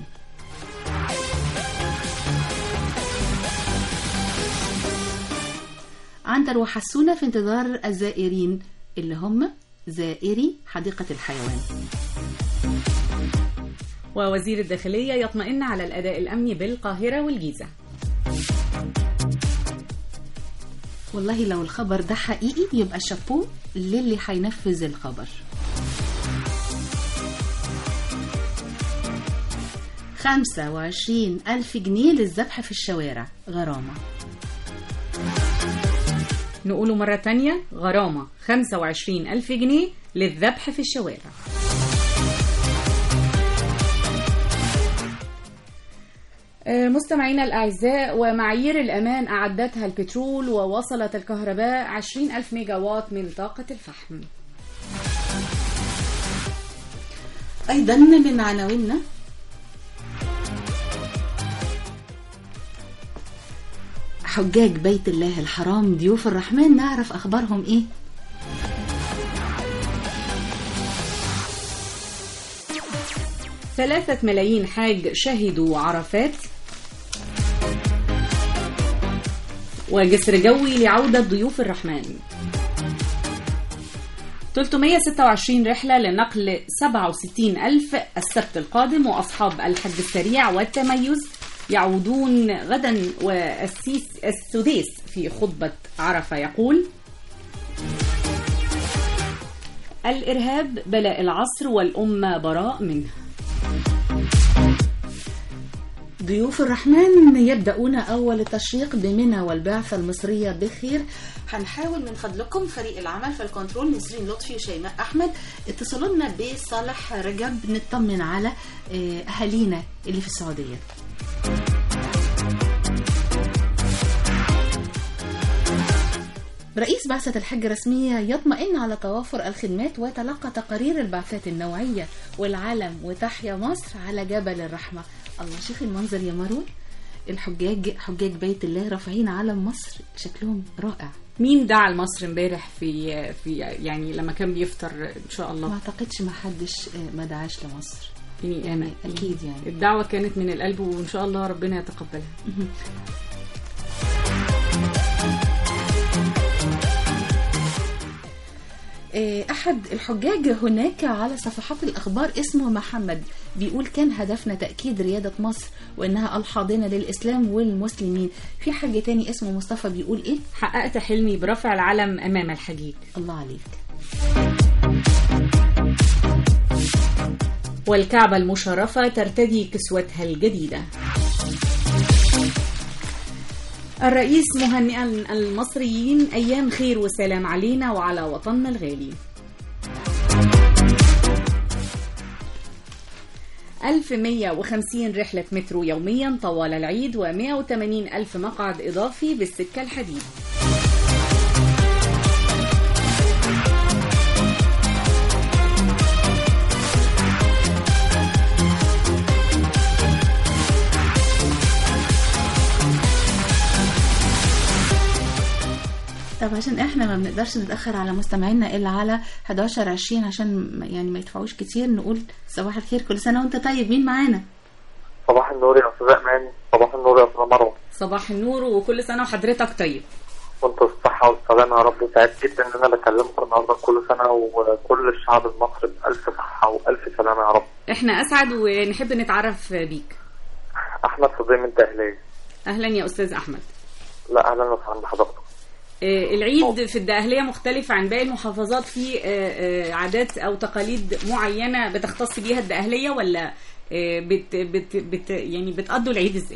عنتر وحسونة في انتظار الزائرين اللي هم زائري حديقة الحيوان ووزير الداخلية يطمئن على الأداء الأمني بالقاهرة والجيزة والله لو الخبر ده حقيقي يبقى شابوه للي هينفذ الخبر خمسة وعشرين ألف جنيه للذبح في الشوارع غرامة نقوله مرة تانية غرامة 25 ألف جنيه للذبح في الشوارع آه، مستمعينا الأعزاء ومعايير الأمان أعدتها البترول ووصلت الكهرباء 20 ألف ميجا واط من طاقة الفحم أيضا من عناويننا حجاج بيت الله الحرام ضيوف الرحمن نعرف أخبارهم إيه ثلاثة ملايين حاج شهدوا عرفات وجسر جوي لعودة ضيوف الرحمن 326 رحلة لنقل 67 ألف السبت القادم وأصحاب الحج السريع والتميز يعودون غدا والسيس السديس في خطبة عرفة يقول الإرهاب بلاء العصر والأمة براء منه ضيوف الرحمن يبدأون أول التشريق بمنى والبعثة المصرية بخير هنحاول من فضلكم فريق العمل في الكنترول نسرين لطفي وشيماء أحمد اتصلوا لنا بصالح رجب نطمن على آه، أهالينا اللي في السعودية رئيس بعثة الحج الرسمية يطمئن على توافر الخدمات وتلقى تقارير البعثات النوعية والعلم وتحيا مصر على جبل الرحمة الله شوف المنظر يا مروه الحجاج حجاج بيت الله رافعين علم مصر شكلهم رائع مين دعا لمصر امبارح في في يعني لما كان بيفطر ان شاء ما الله اعتقدش ما حدش آه، ما دعاش لمصر يعني انا اكيد يعني الدعوه كانت من القلب وان شاء الله ربنا يتقبلها آه، أحد الحجاج هناك على صفحات الأخبار اسمه محمد بيقول كان هدفنا تأكيد ريادة مصر وإنها الحاضنة للإسلام والمسلمين في حاج تاني اسمه مصطفى بيقول إيه حققت حلمي برفع العلم امام الحجيج الله عليك والكعبة المشرفة ترتدي كسوتها الجديدة الرئيس مهنئا المصريين أيام خير وسلام علينا وعلى وطننا الغالي 1150 رحلة مترو يوميا طوال العيد و180 ألف مقعد إضافي بالسكة الحديد طب عشان احنا ما بنقدرش نتاخر على مستمعينا الا على 11 20 عشان ما- يعني ما يدفعوش كتير نقول صباح الخير كل سنه وانت طيب مين معانا صباح النور يا استاذ امان صباح النور يا استاذ مروه صباح النور وكل سنة وحضرتك طيب وانت بالصحة والسلامة يا رب سعيد جدا ان انا بكلمكم النهارده كل سنة وكل الشعب المصري بألف صحة وألف سلامة يا رب احنا أسعد ونحب نتعرف بيك أحمد صديق من الدهلية أهلا يا أستاذ أحمد لا أهلا وسهلا بحضرتك آه، العيد في الدقهلية مختلف عن باقي المحافظات في آه، آه، عادات أو تقاليد معينة بتختص بيها الدقهلية ولا آه، بت بت بت يعني بتقضوا العيد ازاي؟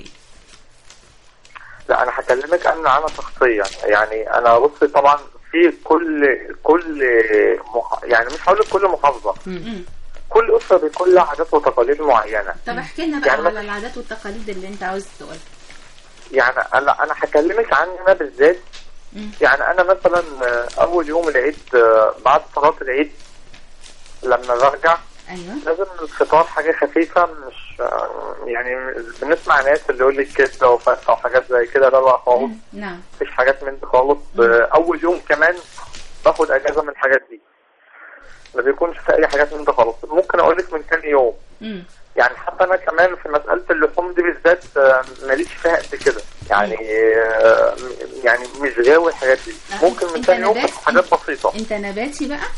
لا أنا هكلمك أنا أنا شخصيا يعني أنا بصي طبعا في كل كل مح... يعني مش هقول لك كل محافظة كل أسرة بيكون لها عادات وتقاليد معينة طب احكي لنا بقى يعني على مثلا- العادات والتقاليد اللي انت عاوز تقولها يعني انا انا هكلمك عني انا بالذات يعني انا مثلا آه، اول يوم العيد آه، بعد صلاه العيد لما برجع ايوه لازم الفطار حاجه خفيفه مش آه، يعني بنسمع ناس اللي يقول لك كبده وفتة وحاجات زي كده لا لا خالص نعم مفيش حاجات من دي خالص آه، اول يوم كمان باخد اجازه من الحاجات دي ما بيكونش في اي حاجات من دي خالص ممكن اقول لك من تاني يوم مم. يعني حتى انا كمان في مساله اللحوم دي بالذات آه، ماليش فيها قد كده يعني آه، يعني مش غاوي الحاجات دي ممكن من انت تاني يوم نبات؟ حاجات بسيطه انت نباتي بقى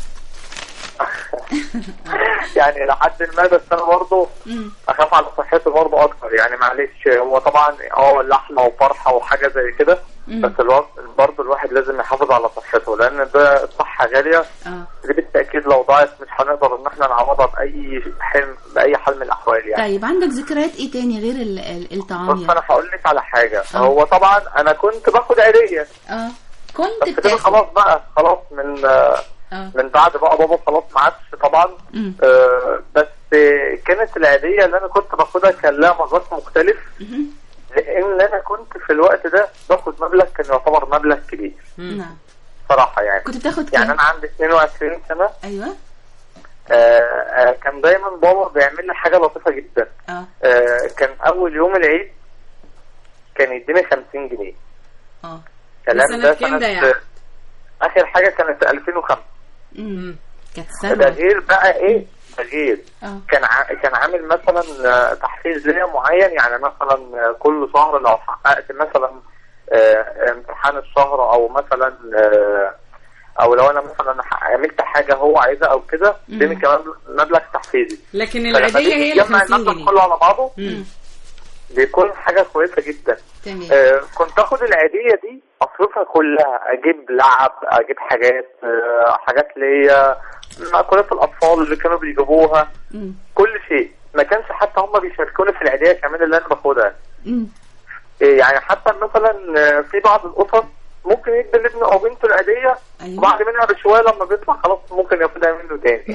يعني لحد ما بس انا برضه مم. اخاف على صحتي برضه اكتر يعني معلش هو طبعا اه لحمه وفرحه وحاجه زي كده مم. بس الوقت برضه الواحد لازم يحافظ على صحته لان ده الصحه غاليه اه دي بالتاكيد لو ضاعت مش هنقدر ان احنا نعوضها باي حلم باي حال من الاحوال يعني طيب عندك ذكريات ايه تاني غير ال- ال- الطعام بص يعني انا هقول لك على حاجه هو طبعا انا كنت باخد عيديه اه كنت بس كده خلاص بقى خلاص من آه، آه. من بعد بقى بابا خلاص ما عادش طبعا مم. آه، بس آه، كانت العيدية اللي انا كنت باخدها كان لها مذاق مختلف لان انا كنت في الوقت ده باخد مبلغ كان يعتبر مبلغ كبير نعم صراحة يعني كنت بتاخد يعني كام؟ انا عندي 22 سنة ايوه آه، آه، كان دايما بابا بيعمل لي حاجة لطيفة جدا اه آه، كان اول يوم العيد كان يديني 50 جنيه اه كلام سنة ده كام ده سنة يعني؟ اخر حاجة كانت 2005 امم كانت ده سنة غير بقى ايه ده غير اه كان ع... كان عامل مثلا آه، تحفيز ليا معين يعني مثلا آه، كل شهر لو حققت مثلا آه، امتحان الشهر او مثلا آه، او لو انا مثلا ح- عملت حاجه هو عايزها او كده مم. اديني كمان مبلغ تحفيزي لكن فلما العيدية تيجي هي اللي تجمع 50 المبلغ جنيه كله على بعضه مم. بيكون حاجه كويسه جدا تمام آه، كنت اخد العيديه دي اصرفها كلها اجيب لعب اجيب حاجات آه، حاجات ليا مأكولات الاطفال اللي كانوا بيجيبوها مم. كل شيء ما كانش حتى هم بيشاركوني في العيديه كمان اللي انا باخدها مم. إيه يعني حتى مثلا آه، في بعض الاسر ممكن يدي لابنه او بنته العيديه أيوة. وبعد منها بشويه لما بيطلع خلاص ممكن ياخدها منه تاني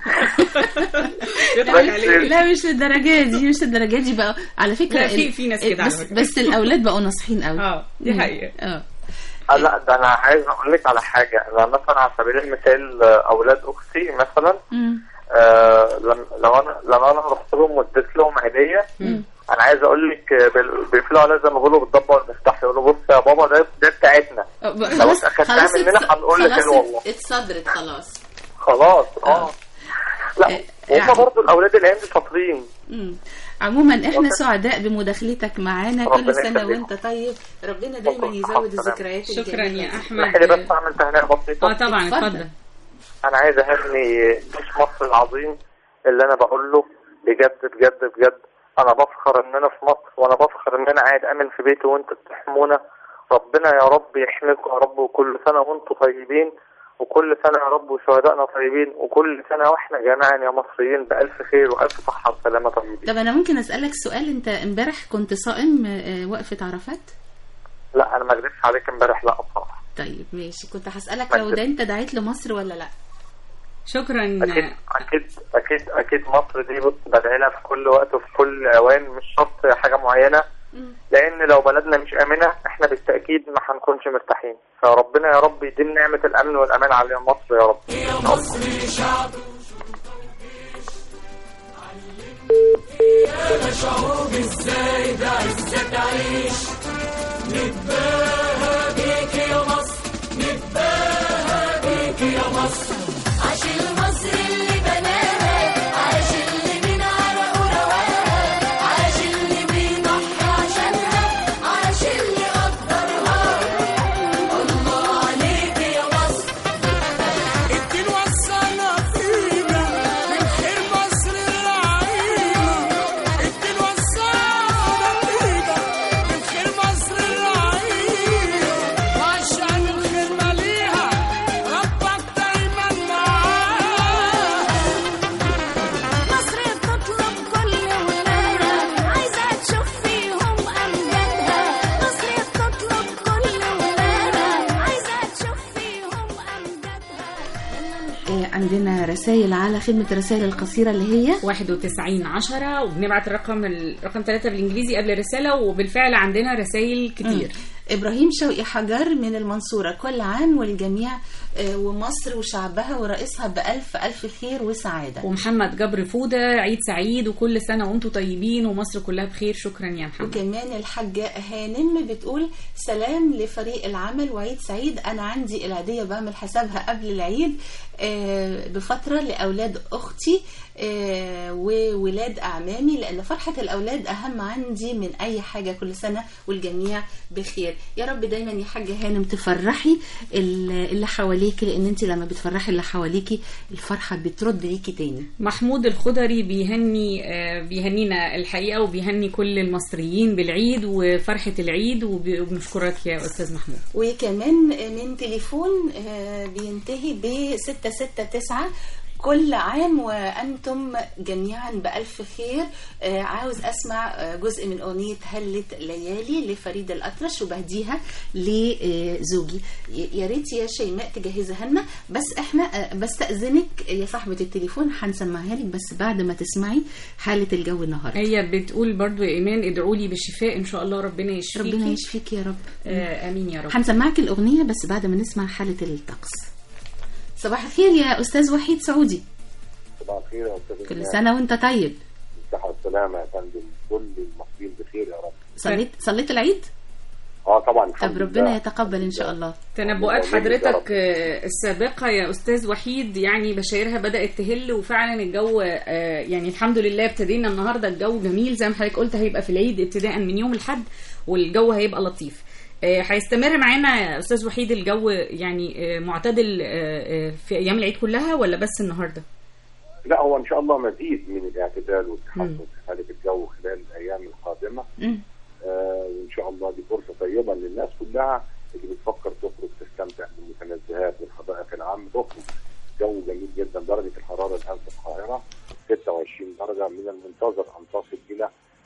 بس لا مش للدرجه دي مش للدرجه دي بقى على فكره لا، في- ال- في ناس كده على بس, فكرة. بس الاولاد بقوا ناصحين قوي اه دي مم. حقيقة اه آه، لا ده انا عايز اقول لك على حاجه انا مثلا على سبيل المثال آه، اولاد اختي مثلا مم. آه لم- لو انا لو انا رحت لهم واديت لهم عيديه مم. انا عايز اقول لك آه، بال- بيقفلوا عليها زي ما بيقولوا بالضبه والمفتاح يقولوا بص يا بابا ده ده بتاعتنا آه، ب- لو خلاص انت اخدتها خلاص مننا اتس- هنقول لك خلاص حلو والله اتصدرت خلاص خلاص اه لا يعني- هم برضه الاولاد الايام دي شاطرين مم. عموما احنا سعداء بمداخلتك معانا كل ربنا سنه يخليك. وانت طيب ربنا دايما يزود الذكريات شكرا الجميلة يا دي. احمد محتاج بس اعمل تهنئه بسيطه اه طبعا اتفضل. اتفضل انا عايز اهني جيش مصر العظيم اللي انا بقول له بجد بجد بجد انا بفخر ان انا في مصر وانا بفخر ان انا قاعد امن في بيتي وانتوا بتحمونا ربنا يا رب يحميكم يا رب وكل سنه وانتوا طيبين وكل سنه يا رب وشهدائنا طيبين وكل سنه واحنا جميعا يا مصريين بالف خير والف صحه وسلامه طيبين طب انا ممكن اسالك سؤال انت امبارح كنت صائم آه، وقفه عرفات لا انا ما اكذبش عليك امبارح لا بصراحه طيب ماشي كنت هسالك لو ده انت دعيت لمصر ولا لا شكرا اكيد اكيد اكيد اكيد مصر دي بص بدعي لها في كل وقت وفي كل اوان مش شرط حاجه معينه لان لو بلدنا مش امنه احنا بالتاكيد ما هنكونش مرتاحين فربنا يا رب يديم نعمه الامن والامان على مصر يا رب شعوب ازاي ده عزة تعيش نتباهى بيك يا مصر نتباهى بيك يا مصر عاش المصر اللي بناها عاش اللي من عرقه رواها عاش اللي بيضحي عشانها عاش اللي قدرها الله عليك يا مصر الدين وصلنا فينا من خير مصر الرعيمة الدين وصلنا فينا من خير مصر الرعيمة وعشان الخير ماليها ربك دايما معاها مصر بتطلب كل ولادها عايزة تشوف فيهم أمجادها مصر بتطلب كل ولادها عايزة تشوف فيهم آه، عندنا رسائل على خدمه الرسائل القصيره اللي هي 91 10 وبنبعت الرقم الرقم 3 بالانجليزي قبل الرساله وبالفعل عندنا رسائل كتير ابراهيم شوقي حجر من المنصوره كل عام والجميع آه، ومصر وشعبها ورئيسها بالف الف خير وسعاده ومحمد جبر فوده عيد سعيد وكل سنه وانتم طيبين ومصر كلها بخير شكرا يا محمد وكمان الحاجة هانم بتقول سلام لفريق العمل وعيد سعيد أنا عندي العيدية بعمل حسابها قبل العيد آه، بفترة لأولاد أختي آه، وولاد أعمامي لأن فرحة الأولاد أهم عندي من أي حاجة كل سنة والجميع بخير يا رب دايما يا حاجة هانم تفرحي ال- اللي حواليكي لأن أنت لما بتفرحي اللي حواليكي الفرحة بترد ليكي تاني محمود الخضري بيهني آه، بيهنينا الحقيقه وبيهني كل المصريين بالعيد وفرحه العيد وب- وبنشكرك يا استاذ محمود وكمان من تليفون آه، بينتهي ب 669 كل عام وأنتم جميعا بألف خير آه، عاوز أسمع آه، جزء من أغنية هلت ليالي لفريد الأطرش وبهديها لزوجي ي- يا ريت يا شيماء تجهزها لنا بس احنا آه، بستأذنك يا صاحبة التليفون هنسمعها لك بس بعد ما تسمعي حالة الجو النهارده هي بتقول برضو يا ايمان ادعوا لي بالشفاء ان شاء الله ربنا يشفيكي ربنا يشفيك يا رب آه امين يا رب هنسمعك الأغنية بس بعد ما نسمع حالة الطقس صباح الخير يا أستاذ وحيد سعودي صباح الخير يا استاذ كل إيمان. سنة وأنت طيب بالصحة والسلامة يا فندم كل المصريين بخير يا رب صليت صليت العيد اه طبعا الحمد طب ربنا لله. يتقبل إن شاء الله تنبؤات الله يبارك يا رب. حضرتك آه، السابقة يا أستاذ وحيد يعني بشايرها بدأت تهل وفعلا الجو آه، يعني الحمد لله ابتدينا النهاردة الجو جميل زي ما حضرتك قلت هيبقى في العيد ابتداء من يوم الحد والجو هيبقى لطيف آه، هيستمر معانا يا أستاذ وحيد الجو يعني آه، معتدل آه، آه، في أيام العيد كلها ولا بس النهاردة؟ لا هو ان شاء الله مزيد من الاعتدال والتحسن في حالة الجو خلال الايام القادمة آه وان شاء الله دي فرصة طيبة للناس كلها اللي بتفكر تخرج تستمتع بالمتنزهات والحدائق العامة تخرج جو جميل جدا درجة الحرارة الآن في القاهرة 26 درجة من المنتظر أن تصل إلى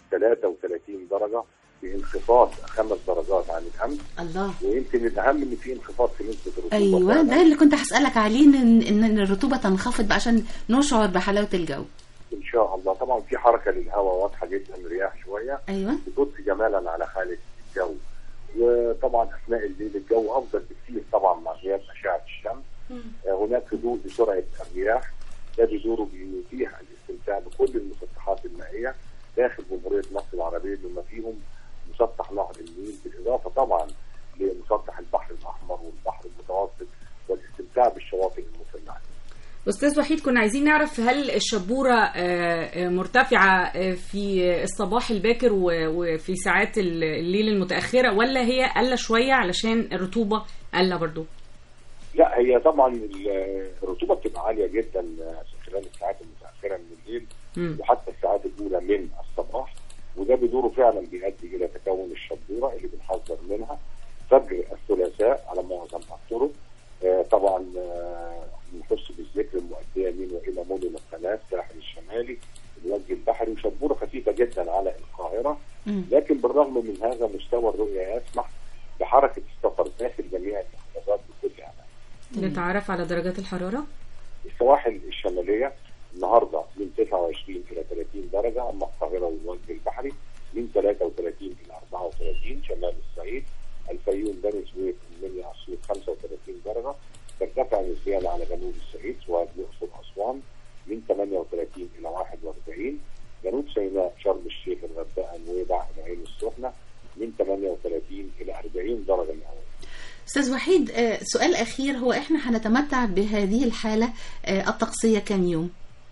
33 درجة بانخفاض خمس درجات عن الأمس الله ويمكن الأهم إن في انخفاض في نسبة الرطوبة أيوة فعلاً. ده اللي كنت هسألك عليه إن إن الرطوبة تنخفض بقى عشان نشعر بحلاوة الجو ان شاء الله طبعا في حركه للهواء واضحه جدا رياح شويه أيوة بتضفي جمالا على حاله الجو وطبعا اثناء الليل الجو افضل بكثير طبعا مع غياب اشعه الشمس آه، هناك هدوء بسرعه الرياح ده بدوره بيتيح الاستمتاع بكل المسطحات المائيه داخل جمهوريه مصر العربيه بما فيهم مسطح نهر النيل بالاضافه طبعا لمسطح البحر الاحمر والبحر المتوسط والاستمتاع بالشواطئ المسلحه أستاذ وحيد كنا عايزين نعرف هل الشبورة آه، آه، مرتفعة آه، في الصباح الباكر و- وفي ساعات ال- الليل المتأخرة ولا هي قلة شوية علشان الرطوبة قلة برضو لا هي طبعا ال- الرطوبه بتبقى عاليه جدا خلال الساعات المتاخره من الليل مم. وحتى الساعات الاولى من الصباح وده بدوره فعلا بيؤدي الى تكون الشبوره اللي بنحذر منها فجر الثلاثاء على معظم الطرق آه، طبعا آه، بنخص بالذكر المؤديه من والى مدن القناه الساحل الشمالي الوجه البحري وشبوره خفيفه جدا على القاهره لكن بالرغم من هذا مستوى الرؤيه يسمح بحركه السفر داخل جميع المحافظات بكل امان. نتعرف على درجات الحرارة السواحل الشمالية النهاردة من 29 إلى 30 درجة أما القاهرة والوجه البحري من 33 إلى 34 شمال الصعيد الفيوم بني سويف المنيا أسيوط 35 درجة ترتفع نسبيا على جنوب الصعيد سواء الأقصر أسوان من 38 إلى 41 جنوب سيناء شرم الشيخ الغردقة نويبع العين السخنة من 38 إلى 40 درجة مئوية أستاذ وحيد آه، سؤال أخير هو إحنا هنتمتع بهذه الحالة آه، الطقسية كام يوم؟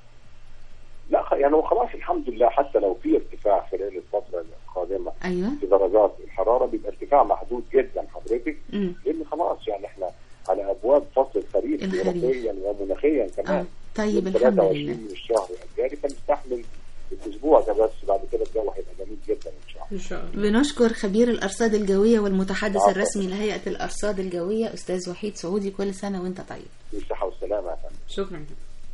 لا خ- يعني هو خلاص الحمد لله حتى لو في ارتفاع خلال الفترة القادمة أيوة في درجات الحرارة بيبقى ارتفاع محدود جدا حضرتك مم. لأن خلاص يعني احنا على أبواب فصل الخريف الخريف. جغرافيا ومناخيا كمان آه، طيب من الحمد 23 لله من الشهر الجاري فنستحمل الأسبوع ده بس بعد كده الجو هيبقى جميل جدا إن شاء الله إن شاء الله بنشكر خبير الأرصاد الجوية والمتحدث عفواً. الرسمي لهيئة الأرصاد الجوية أستاذ وحيد سعودي كل سنة وأنت طيب بالصحة والسلامة يا فندم شكرا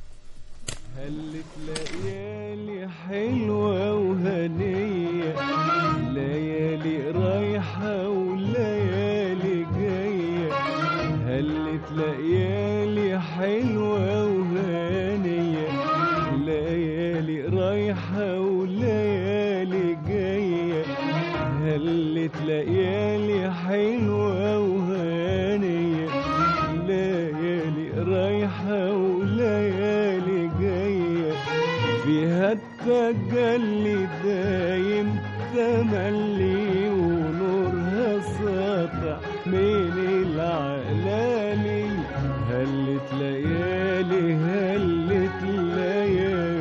هلت ليالي حلوة وهنية ليالي رايحة وليالي جاية هلت ليالي حلوة وهنية ليالي رايحة وليالي جاية هلت ليالي حلوة وهنية ليالي رايحة وليالي جاية فيها التجلي دايم تملي ونورها ساطع من العلالي هلت ليالي هلت ليالي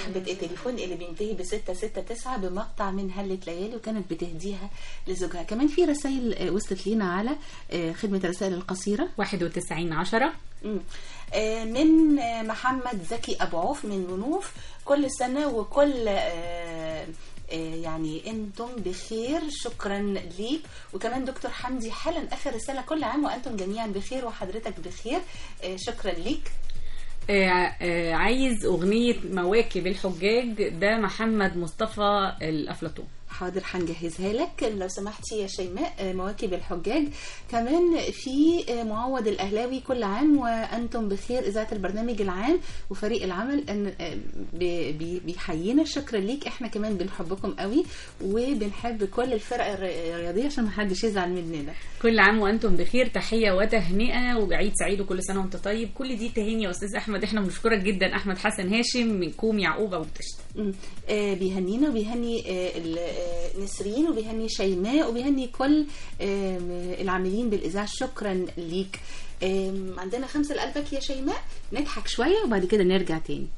صاحبة التليفون اللي بينتهي ب 669 بمقطع من هلة ليالي وكانت بتهديها لزوجها كمان في رسائل آه، وصلت لينا على آه، خدمة الرسائل القصيرة 91 10 من آه، محمد زكي أبو عوف من منوف كل سنة وكل آه، آه، يعني انتم بخير شكرا ليك وكمان دكتور حمدي حالا اخر رساله كل عام وانتم جميعا بخير وحضرتك بخير آه، شكرا ليك آه، آه، عايز أغنية مواكب الحجاج ده محمد مصطفى الأفلاطون حاضر هنجهزها لك لو سمحتي يا شيماء آه، مواكب الحجاج كمان في آه، معوض الاهلاوي كل عام وانتم بخير اذاعه البرنامج العام وفريق العمل ان آه، بي- بي- بيحيينا شكرا ليك احنا كمان بنحبكم قوي وبنحب كل الفرق الر- الرياضيه عشان ما حدش يزعل مننا كل عام وانتم بخير تحيه وتهنئه وعيد سعيد وكل سنه وانت طيب كل دي تهاني يا استاذ احمد احنا بنشكرك جدا احمد حسن هاشم من كوم يعقوب ابو تشت مم. آه، بيهنينا وبيهني آه، ال- آه، نسرين وبيهني شيماء وبيهني كل آم، العاملين بالإذاعة شكرا ليك آم، عندنا خمسة لقلبك يا شيماء نضحك شوية وبعد كده نرجع تاني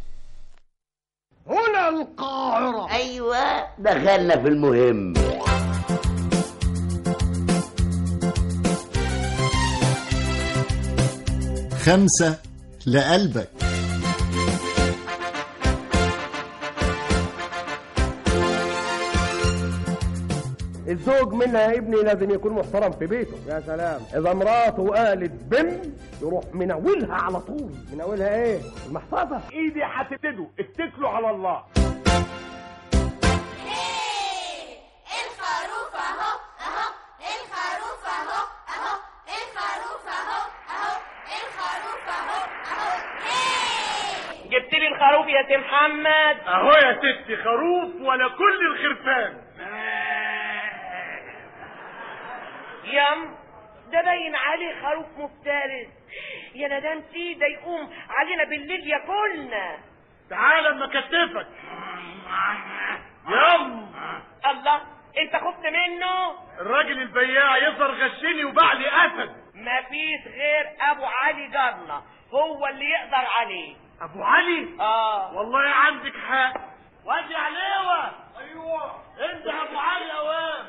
هنا القاهرة أيوة دخلنا في المهم خمسة لقلبك الزوج منها يا ابني لازم يكون محترم في بيته يا سلام اذا مراته قالت بم يروح مناولها على طول مناولها ايه المحفظه ايدي هتبتدوا اتكلوا على الله الخروف اهو اهو الخروف اهو اهو الخروف اهو اهو الخروف اهو اهو جبت لي الخروف يا سي محمد اهو يا ستي خروف ولا كل الخرفان يم ده باين عليه خروف مفترس يا ندمتي ده يقوم علينا بالليل ياكلنا تعال اما كتفك يم الله انت خفت منه الراجل البياع يظهر غشني وباع لي اسد مفيش غير ابو علي جارنا هو اللي يقدر عليه ابو علي اه والله عندك حق وادي عليوه ايوه انت ابو علي اوام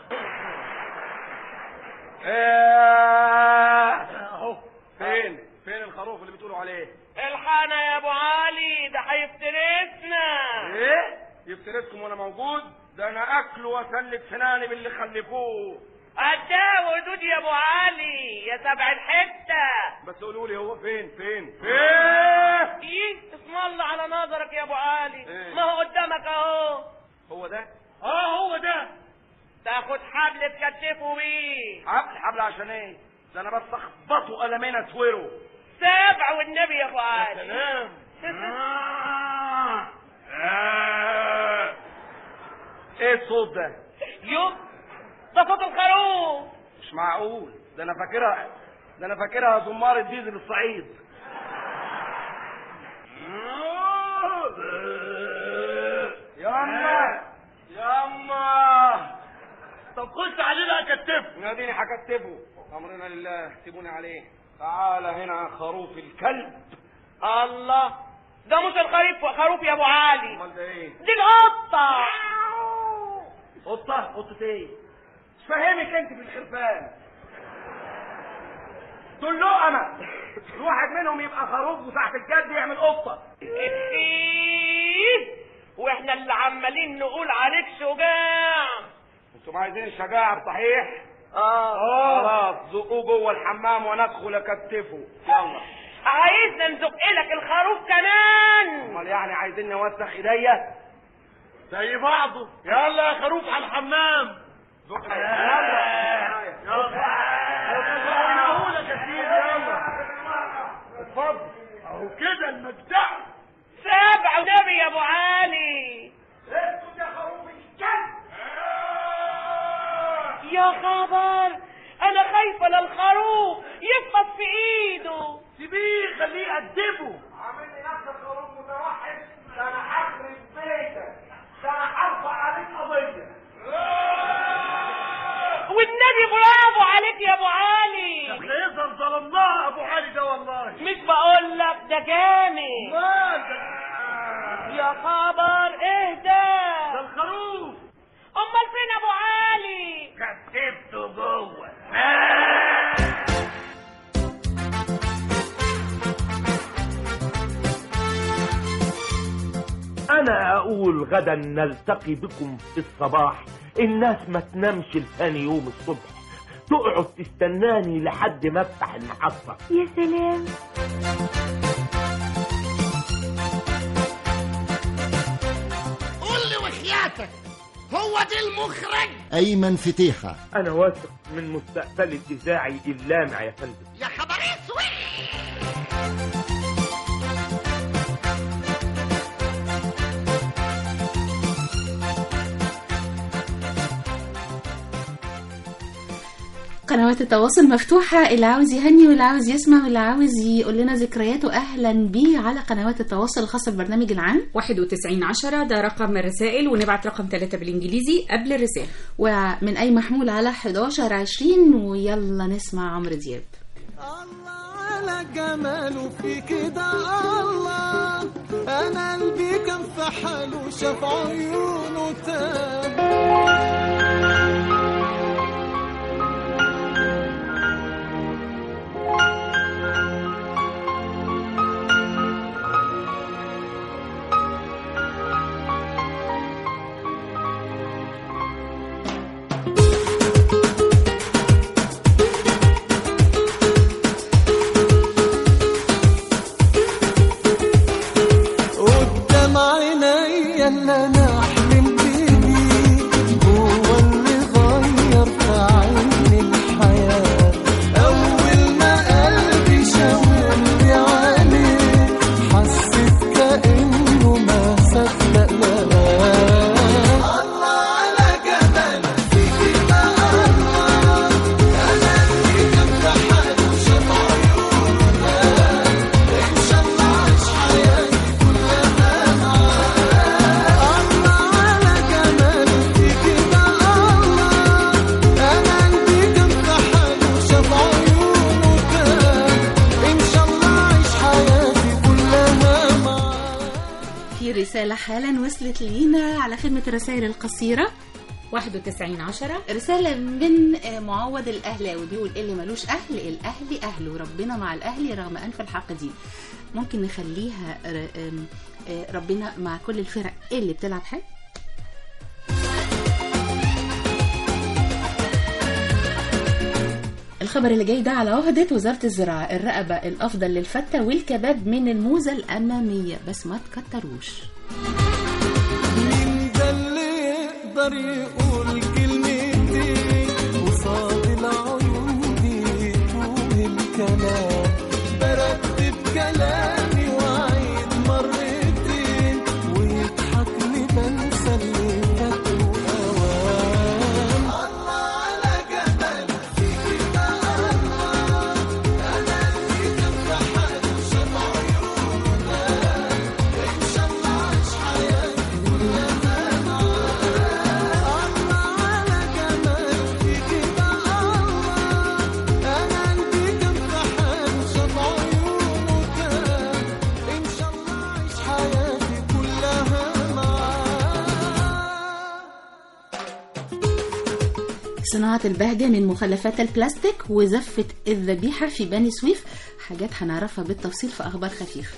اهو فين فين الخروف اللي بتقولوا عليه الحقنا يا ابو علي ده هيفترسنا ايه يفترسكم وانا موجود ده انا اكل واسلك سناني باللي خلفوه قدام ودود يا ابو علي يا سبع الحته بس قولوا لي هو فين فين فين ايه اسم الله على نظرك يا ابو علي إيه؟ ما هو قدامك اهو هو ده اه هو ده تاخد حبل تكتفه بيه حبل حبل عشان ايه ده انا بس اخبطه قلمين اسوره سبع والنبي يا ابو علي سلام ايه الصوت ده يو ده صوت الخروف مش معقول ده انا فاكرها ده انا فاكرها زمار الديزل الصعيد ياما ياما طب خش علينا اكتفه ناديني هكتفه امرنا لله سيبوني عليه تعال هنا يا خروف الكلب الله ده مش الخريف خروف يا ابو علي امال ده ايه دي القطه قطه قطه ايه مش فاهمك انت في الخرفان دول لقمة الواحد منهم يبقى خروف وساعة الجد يعمل قطة إيه؟ واحنا اللي عمالين نقول عليك شجاع انتم عايزين شجاعة صحيح؟ اه خلاص زقوه جوه الحمام وندخل اكتفه يلا عايزنا نزق لك الخروف كمان امال يعني عايزين نوسخ ايديا زي بعضه يلا يا خروف على الحمام زق يلا يلا يا سيدي يلا اتفضل اهو كده المجدع سبع ونبي يا ابو علي اسكت يا خروف الكلب يا خبر انا خايفه للخروف يفقد في ايده سيبيه خليه يقدمه عامل لي نفس الخروف متوحد ده انا هخرب بيتك ده انا هرفع عليك قضيه والنبي برافو عليك يا ابو علي احنا يظهر ظلمناه ابو علي ده والله مش بقول لك ده جامد مال ده يا خبر اهدى ده الخروف امال فين ابو علي كتبته جوه انا اقول غدا نلتقي بكم في الصباح الناس ما تنامش لثاني يوم الصبح تقعد تستناني لحد ما افتح المحطة يا سلام قول لي وحياتك هو دي المخرج أيمن فتيحة انا واثق من مستقبل الاذاعي اللامع يا فندم يا خبر اسود قنوات التواصل مفتوحة اللي عاوز يهني واللي عاوز يسمع واللي عاوز يقول لنا ذكرياته أهلا بيه على قنوات التواصل الخاصة بالبرنامج العام 91 10 ده رقم الرسائل ونبعت رقم 3 بالإنجليزي قبل الرسالة ومن أي محمول على 11 20 ويلا نسمع عمرو دياب على جماله في كده الله انا قلبي كان في حاله شاف عيونه تاب قدام عينيا اللي انا حلمت بيه هو اللي غير في عيني الحياة اول ما قلبي شاور لي عليه حسيت كأنه ما صدق لقاه الله على جمالك فيكي ما الله انا اللي كان في حاله شاف عيونه ان شاء الله عيش حياتي في رسالة حالا وصلت لينا على خدمة الرسائل القصيرة 91 10 رسالة من آه، معوض الأهلاوي بيقول اللي ملوش أهل الأهل أهله ربنا مع الأهل رغم أنف الحاقدين ممكن نخليها ر- آم، آه، ربنا مع كل الفرق اللي بتلعب حلو الخبر اللي جاي ده على عهدة وزارة الزراعة الرقبة الأفضل للفتة والكباب من الموزة الأمامية بس ما تكتروش مين ده اللي يقدر يقول كلمتين قصاد العيون دي يتوه الكلام برتب كلامي واعيد مرتين ويضحك لي بنسى اللي فات واوام الله على جمالك فيكي ما الله انا اللي كان في حاله شاف عيونه ان شاء الله عيش حياتي كلها معاه الله على جمالك فيكي ما الله انا قلبي كان في حاله شاف عيونه تاب ان شاء الله عيش حياتي كلها معاه صناعة البهجة من مخلفات البلاستيك وزفة الذبيحة في بني سويف حاجات هنعرفها بالتفصيل في أخبار خفيف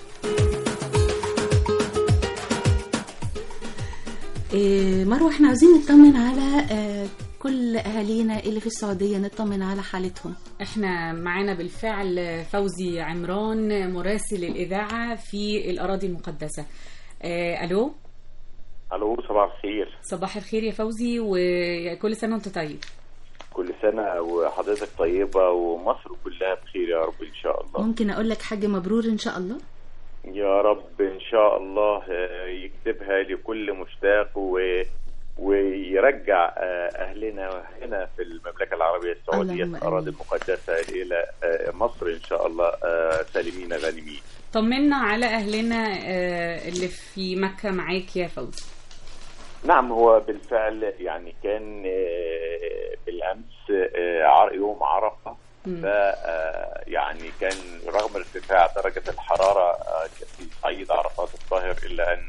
إيه، مروة احنا عاوزين نطمن على آه، كل أهالينا اللي في السعودية نطمن على حالتهم احنا معانا بالفعل فوزي عمران مراسل الإذاعة في الأراضي المقدسة آه، ألو الو صباح الخير صباح الخير يا فوزي وكل سنة وانت طيب كل سنه وحضرتك طيبه ومصر كلها بخير يا رب ان شاء الله ممكن أقول لك حاجة مبرور إن شاء الله يا رب ان شاء الله آه، يكتبها لكل مشتاق و ويرجع آه، اهلنا هنا في المملكه العربيه السعوديه اللهم في الاراضي المقدسه الى آه، مصر ان شاء الله آه، سالمين غانمين طمنا على أهلنا آه، اللي في مكة معاك يا فوزي نعم هو بالفعل يعني كان آه، بالامس آه، عر- يوم عرفه مم. ف آه، يعني كان رغم ارتفاع درجه الحراره آه، في صعيد عرفات الظاهر الا ان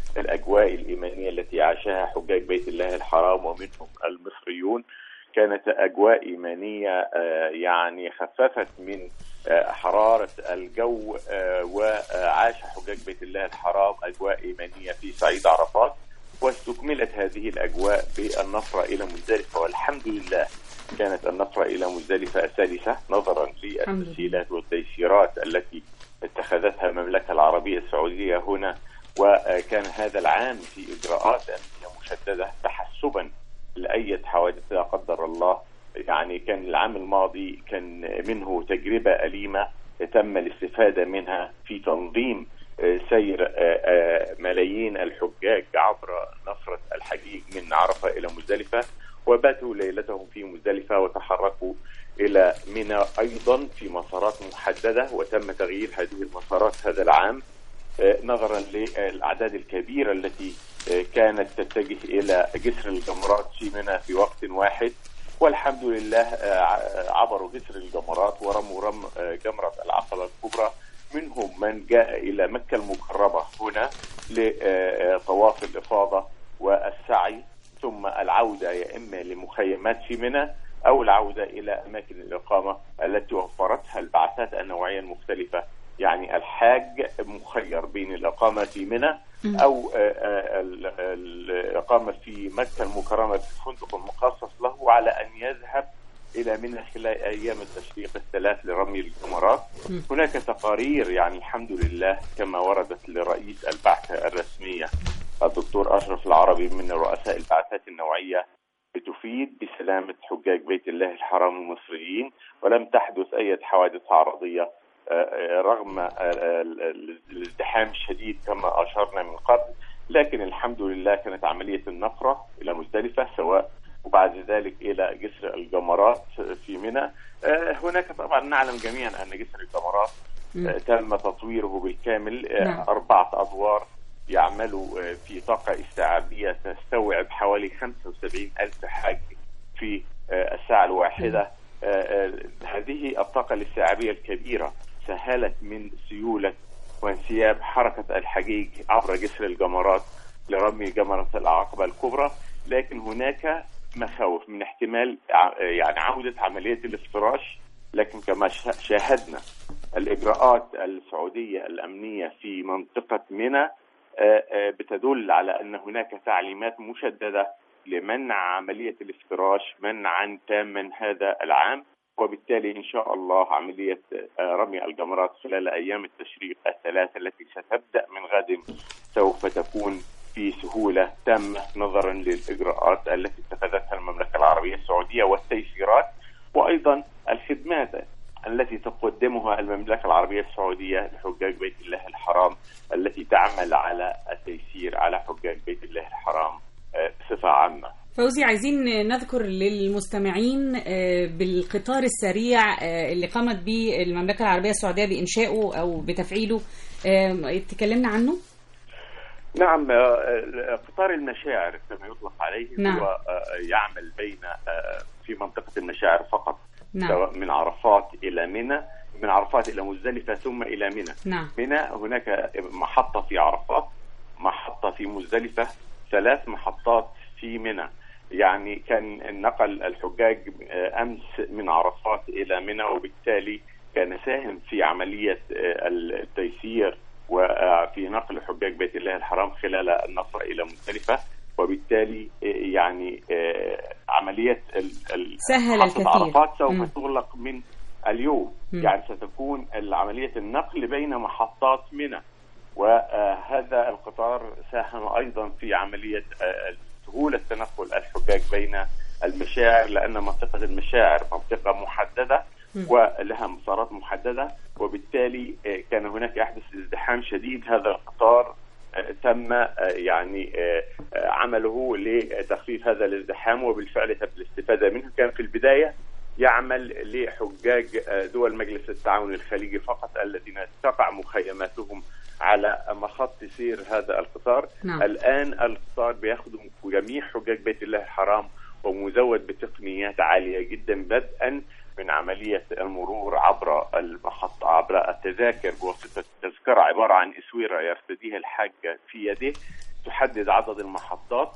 الأجواء الإيمانية التي عاشها حجاج بيت الله الحرام ومنهم المصريون كانت أجواء إيمانية آه، يعني خففت من آه، حرارة الجو آه، وعاش حجاج بيت الله الحرام أجواء إيمانية في صعيد عرفات واستكملت هذه الأجواء بالنصرة إلى مزدلفة والحمد لله كانت النصرة إلى مزدلفة سلسة نظرا للتسهيلات والتيسيرات التي اتخذتها المملكة العربية السعودية هنا وكان هذا العام في إجراءات أمنية مشددة تحسبا لأي حوادث لا قدر الله يعني كان العام الماضي كان منه تجربة أليمة تم الاستفادة منها في تنظيم آه، سير آه، آه، ملايين الحجاج عبر نصرة الحجيج من عرفة إلى مزدلفة وباتوا ليلتهم في مزدلفة وتحركوا إلى منى أيضا في مسارات محددة وتم تغيير هذه المسارات هذا العام آه، نظرا للأعداد الكبيرة التي آه، كانت تتجه إلى جسر الجمرات في منى في وقت واحد والحمد لله آه، ع- عبروا جسر الجمرات ورموا رم آه، جمرة العقبة الكبرى منهم من جاء إلى مكة المكرمة هنا لطواف الإفاضة والسعي ثم العودة يا إما لمخيمات في منى أو العودة إلى أماكن الإقامة التي وفرتها البعثات النوعية المختلفة يعني الحاج مخير بين الإقامة في منى أو آه، آه، ال- ال- الإقامة في مكة المكرمة في فندق مخصص له على أن يذهب إلى منى خلال أيام التشريق الثلاث لرمي الجمرات هناك تقارير يعني الحمد لله كما وردت لرئيس البعثة الرسمية الدكتور أشرف العربي من رؤساء البعثات النوعية بتفيد بسلامة حجاج بيت الله الحرام المصريين ولم تحدث أي حوادث عرضية آه، آه، رغم آه، آه، ال- ال- الازدحام الشديد كما أشرنا من قبل لكن الحمد لله كانت عملية النقرة إلى مزدلفة سواء وبعد ذلك إلى جسر الجمرات في منى آه، هناك طبعا نعلم جميعا أن جسر الجمرات آه، تم تطويره بالكامل آه، نعم. أربعة أدوار يعملوا آه، في طاقة استيعابية تستوعب حوالي 75 ألف حاج في آه، الساعة الواحدة آه، آه، هذه الطاقة الاستيعابية الكبيرة سهلت من سيولة وانسياب حركة الحجيج عبر جسر الجمرات لرمي جمرة العقبة الكبرى لكن هناك مخاوف من احتمال ع- يعني عودة عملية الافتراش لكن كما ش- شاهدنا الإجراءات السعودية الأمنية في منطقة منى آه، آه، بتدل على أن هناك تعليمات مشددة لمنع عملية الافتراش منعا تاما هذا العام وبالتالي إن شاء الله عملية آه، رمي الجمرات خلال أيام التشريق الثلاثة التي ستبدأ من غد سوف تكون في سهولة تامة نظرا للإجراءات التي اتخذتها المملكة العربية السعودية والتيسيرات وأيضا الخدمات التي تقدمها المملكة العربية السعودية لحجاج بيت الله الحرام التي تعمل على التيسير على حجاج بيت الله الحرام آه، بصفة عامة فوزي عايزين نذكر للمستمعين آه، بالقطار السريع آه، اللي قامت به المملكة العربية السعودية بإنشائه أو بتفعيله آه، تكلمنا عنه نعم آه، قطار المشاعر كما يطلق عليه نعم. هو آه، يعمل بين آه، في منطقة المشاعر فقط نعم. سواء من عرفات إلى منى من عرفات إلى مزدلفة ثم إلى منى نعم منى هناك محطة في عرفات محطة في مزدلفة ثلاث محطات في منى يعني كان نقل الحجاج آه، أمس من عرفات إلى منى وبالتالي كان ساهم في عملية آه، التيسير وفي نقل حجاج بيت الله الحرام خلال النصر إلى مزدلفة وبالتالي آه، يعني آه، عملية ال- ال- سهل محطة الكثير. عرفات سوف مم. تغلق من اليوم مم. يعني ستكون عملية النقل بين محطات منى وهذا القطار ساهم أيضا في عملية آه، سهولة تنقل الحجاج بين المشاعر لأن منطقة المشاعر منطقة محددة ولها مسارات محددة وبالتالي آه، كان هناك يحدث ازدحام شديد هذا القطار آه، تم آه، يعني آه، آه، عمله لتخفيف هذا الازدحام وبالفعل تم الاستفادة منه كان في البداية يعمل لحجاج آه، دول مجلس التعاون الخليجي فقط الذين تقع مخيماتهم على مخط سير هذا القطار نعم. الآن القطار بيخدم جميع حجاج بيت الله الحرام ومزود بتقنيات عالية جدا بدءا من عملية المرور عبر المحطة عبر التذاكر بواسطة التذكرة عبارة عن إسويرة يرتديها الحاج في يده تحدد عدد المحطات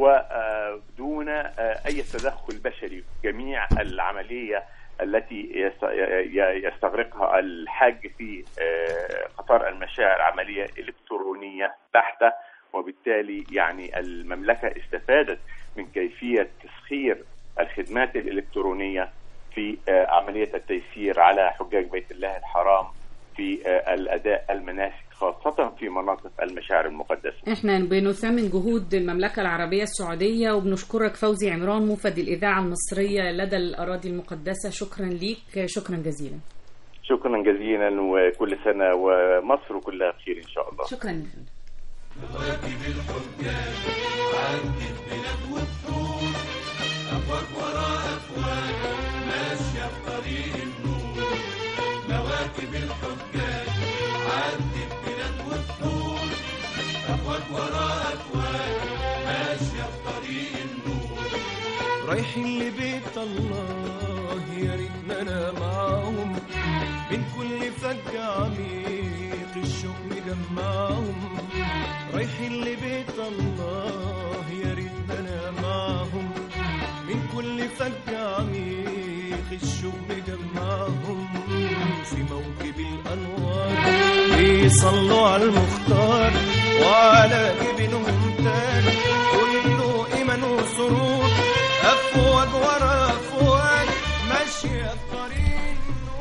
ودون اي تدخل بشري جميع العمليه التي يست- ي- يستغرقها الحاج في آه، قطار المشاعر عمليه الكترونيه بحته وبالتالي يعني المملكه استفادت من كيفيه تسخير الخدمات الالكترونيه في آه، عمليه التيسير على حجاج بيت الله الحرام في آه، الاداء المناسك خاصه في مناطق المشاعر المقدسه. احنا بنثمن جهود المملكة العربية السعودية وبنشكرك فوزي عمران مفد الإذاعة المصرية لدى الأراضي المقدسة شكرا ليك شكرا جزيلا شكرا جزيلا وكل سنه ومصر كلها بخير ان شاء الله. شكرا لك مواكب الحجاج عند البلاد والطول أفواج ورا أفواج ماشية في طريق النور مواكب الحجاج عند البلاد والطول أفواج ورا أفواج ماشية في طريق النور رايحين لبيت الله يا ريتنا انا معاهم من كل فج عميق الشوق مجمعهم رايحين لبيت الله يا ريتنا انا معاهم من كل فج عميق الشوق مجمعهم في موكب الانوار بيصلوا على المختار وعلى جبينهم تاج كله ايمان وسرور افواج ورا افواج ماشيه الطريق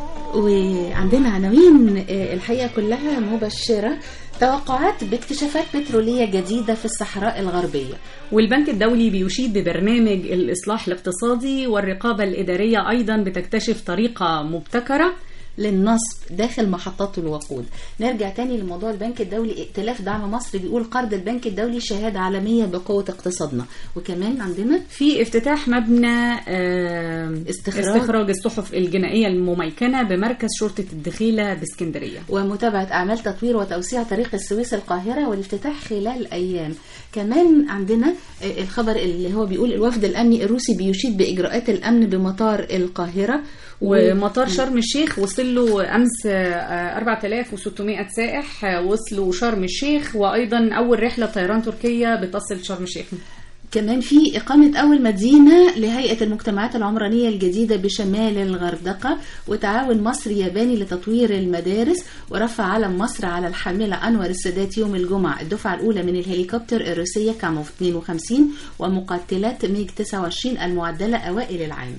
وعندنا عناوين آه، الحقيقة كلها مبشرة توقعات باكتشافات بترولية جديدة في الصحراء الغربية والبنك الدولي بيشيد ببرنامج الإصلاح الاقتصادي والرقابة الإدارية أيضا بتكتشف طريقة مبتكرة للنصب داخل محطات الوقود نرجع تاني لموضوع البنك الدولي ائتلاف دعم مصر بيقول قرض البنك الدولي شهادة عالمية بقوة اقتصادنا وكمان عندنا في افتتاح مبنى آه، استخراج. استخراج الصحف الجنائية المميكنة بمركز شرطة الدخيلة باسكندرية ومتابعة أعمال تطوير وتوسيع طريق السويس القاهرة والافتتاح خلال أيام كمان عندنا آه، الخبر اللي هو بيقول الوفد الأمني الروسي بيشيد بإجراءات الأمن بمطار القاهرة ومطار شرم الشيخ وصل له امس آه، 4600 سائح آه، وصلوا شرم الشيخ وايضا اول رحله طيران تركيه بتصل شرم الشيخ كمان في إقامة أول مدينة لهيئة المجتمعات العمرانية الجديدة بشمال الغردقة وتعاون مصر ياباني لتطوير المدارس ورفع علم مصر على الحاملة أنور السادات يوم الجمعة الدفعة الأولى من الهليكوبتر الروسية كاموف 52 ومقاتلات ميج 29 المعدلة أوائل العام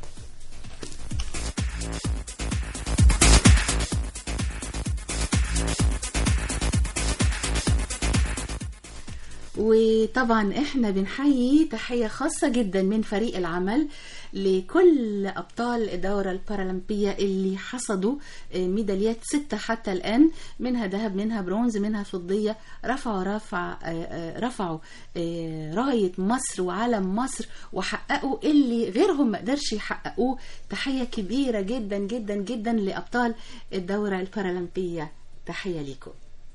وطبعا احنا بنحيي تحية خاصة جدا من فريق العمل لكل أبطال الدورة البارالمبية اللي حصدوا آه، ميداليات ستة حتى الآن منها ذهب منها برونز منها فضية رفعوا رفع آه، آه، رفعوا آه، راية مصر وعلم مصر وحققوا اللي غيرهم ما قدرش يحققوه تحية كبيرة جدا جدا جدا لأبطال الدورة البارالمبية تحية ليكم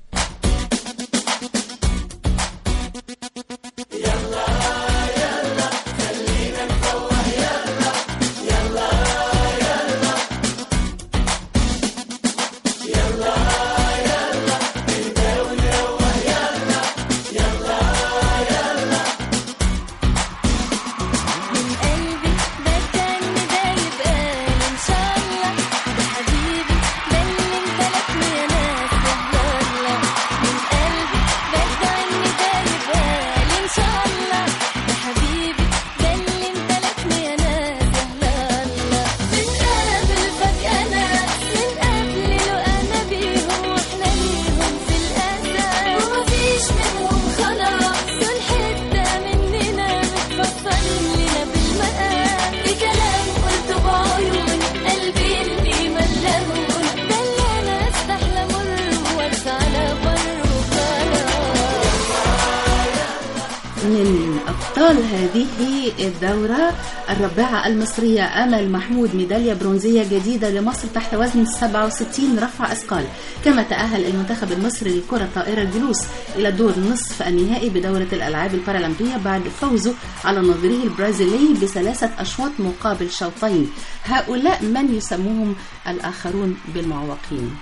من قلبي بدأ النداء يبقى إن شاء الله ده حبيبي ده اللي امتلكني يا ناس يلا من قلبي بدأ النداء يبقى إن شاء الله ده حبيبي ده اللي امتلكني يا ناس يلا بنقابل فجأة ناس من قبل لو أنا بيهم وإحنا ليهم في الأسى ومفيش منهم خلاص دول حتة مننا متفصلين لنا بالمقام في كلام قلته بعيون قلبي اللي ملهون ده اللي أنا أستحلى مر وارسى على بر من أبطال هذه الدورة الرابعة المصرية أمل محمود ميدالية برونزية جديدة لمصر تحت وزن 67 رفع أثقال كما تأهل المنتخب المصري لكرة طائرة الجلوس إلى دور نصف النهائي بدورة الألعاب البارالمبية بعد فوزه على نظيره البرازيلي بثلاثة أشواط مقابل شوطين هؤلاء من يسموهم الآخرون بالمعوقين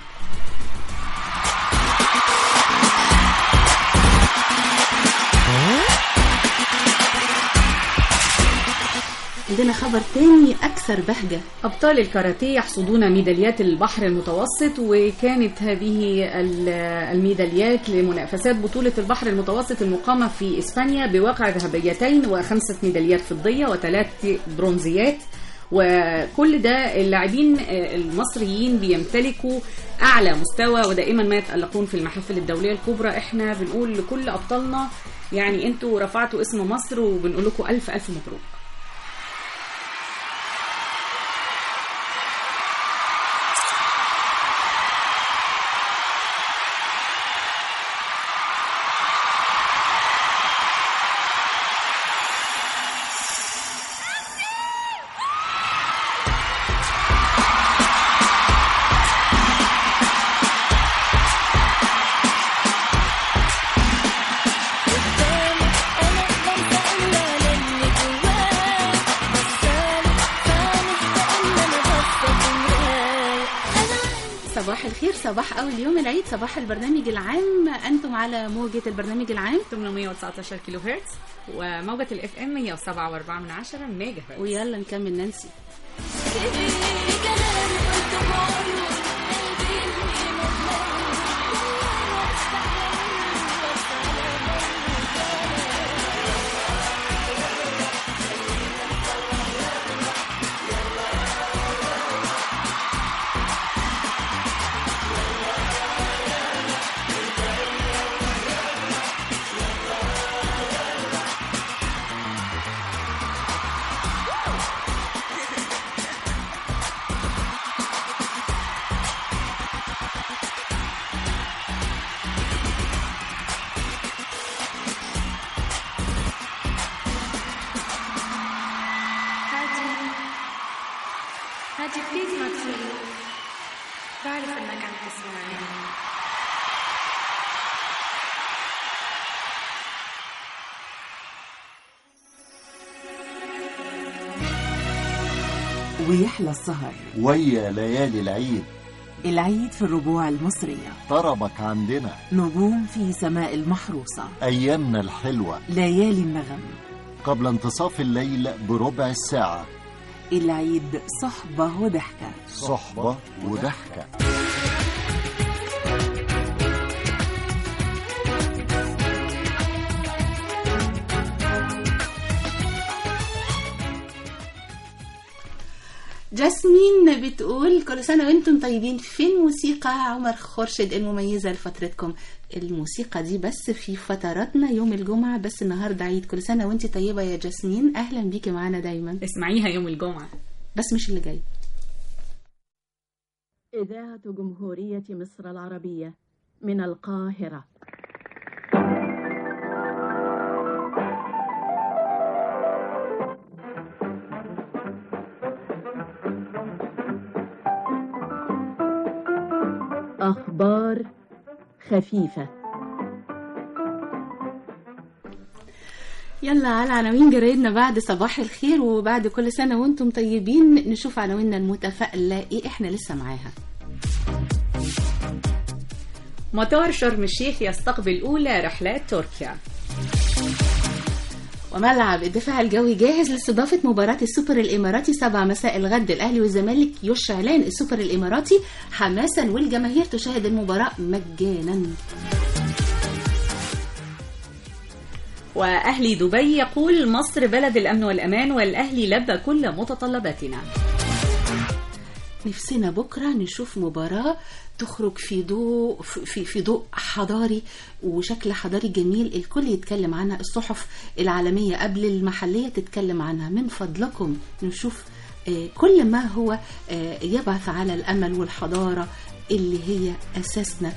عندنا خبر تاني أكثر بهجة أبطال الكاراتيه يحصدون ميداليات البحر المتوسط وكانت هذه ال- الميداليات لمنافسات بطولة البحر المتوسط المقامة في إسبانيا بواقع ذهبيتين وخمسة ميداليات فضية وثلاث برونزيات وكل ده اللاعبين آه، المصريين بيمتلكوا اعلى مستوى ودائما ما يتالقون في المحافل الدوليه الكبرى احنا بنقول لكل ابطالنا يعني انتوا رفعتوا اسم مصر وبنقول لكم الف الف مبروك صباح الخير صباح أول يوم العيد صباح البرنامج العام أنتم على موجة البرنامج العام 819 كيلو هرتز وموجة الاف ام 107.4 من 10 ميجا هرتز ويلا نكمل نانسي هادي هادي بليز ما تفيق بعرف انك عم تسمعني ويحلى السهر ويا ليالي العيد العيد في الربوع المصرية طربك عندنا نجوم في سماء المحروسة أيامنا الحلوة ليالي النغم قبل انتصاف الليل بربع الساعة العيد صحبة وضحكة صحبة وضحكة جاسمين بتقول كل سنة وانتم طيبين فين موسيقى عمر خورشيد المميزة لفترتكم الموسيقى دي بس في فتراتنا يوم الجمعة بس النهاردة عيد كل سنة وانت طيبة يا جاسمين أهلا بيكي معانا دايما اسمعيها يوم الجمعة بس مش اللي جاي إذاعة جمهورية مصر العربية من القاهرة أخبار خفيفة يلا على عناوين جرايدنا بعد صباح الخير وبعد كل سنة وانتم طيبين نشوف عناويننا المتفائلة ايه احنا لسه معاها مطار شرم الشيخ يستقبل أولى رحلات تركيا وملعب الدفاع الجوي جاهز لاستضافة مباراة السوبر الإماراتي سبع مساء الغد الأهلي والزمالك يشعلان السوبر الإماراتي حماسا والجماهير تشاهد المباراة مجانا وأهلي دبي يقول مصر بلد الأمن والأمان والأهلي لبى كل متطلباتنا نفسنا بكرة نشوف مباراة تخرج في ضوء في في ضوء حضاري وشكل حضاري جميل الكل يتكلم عنها الصحف العالمية قبل المحلية تتكلم عنها من فضلكم نشوف آه، كل ما هو آه، يبعث على الأمل والحضارة اللي هي أساسنا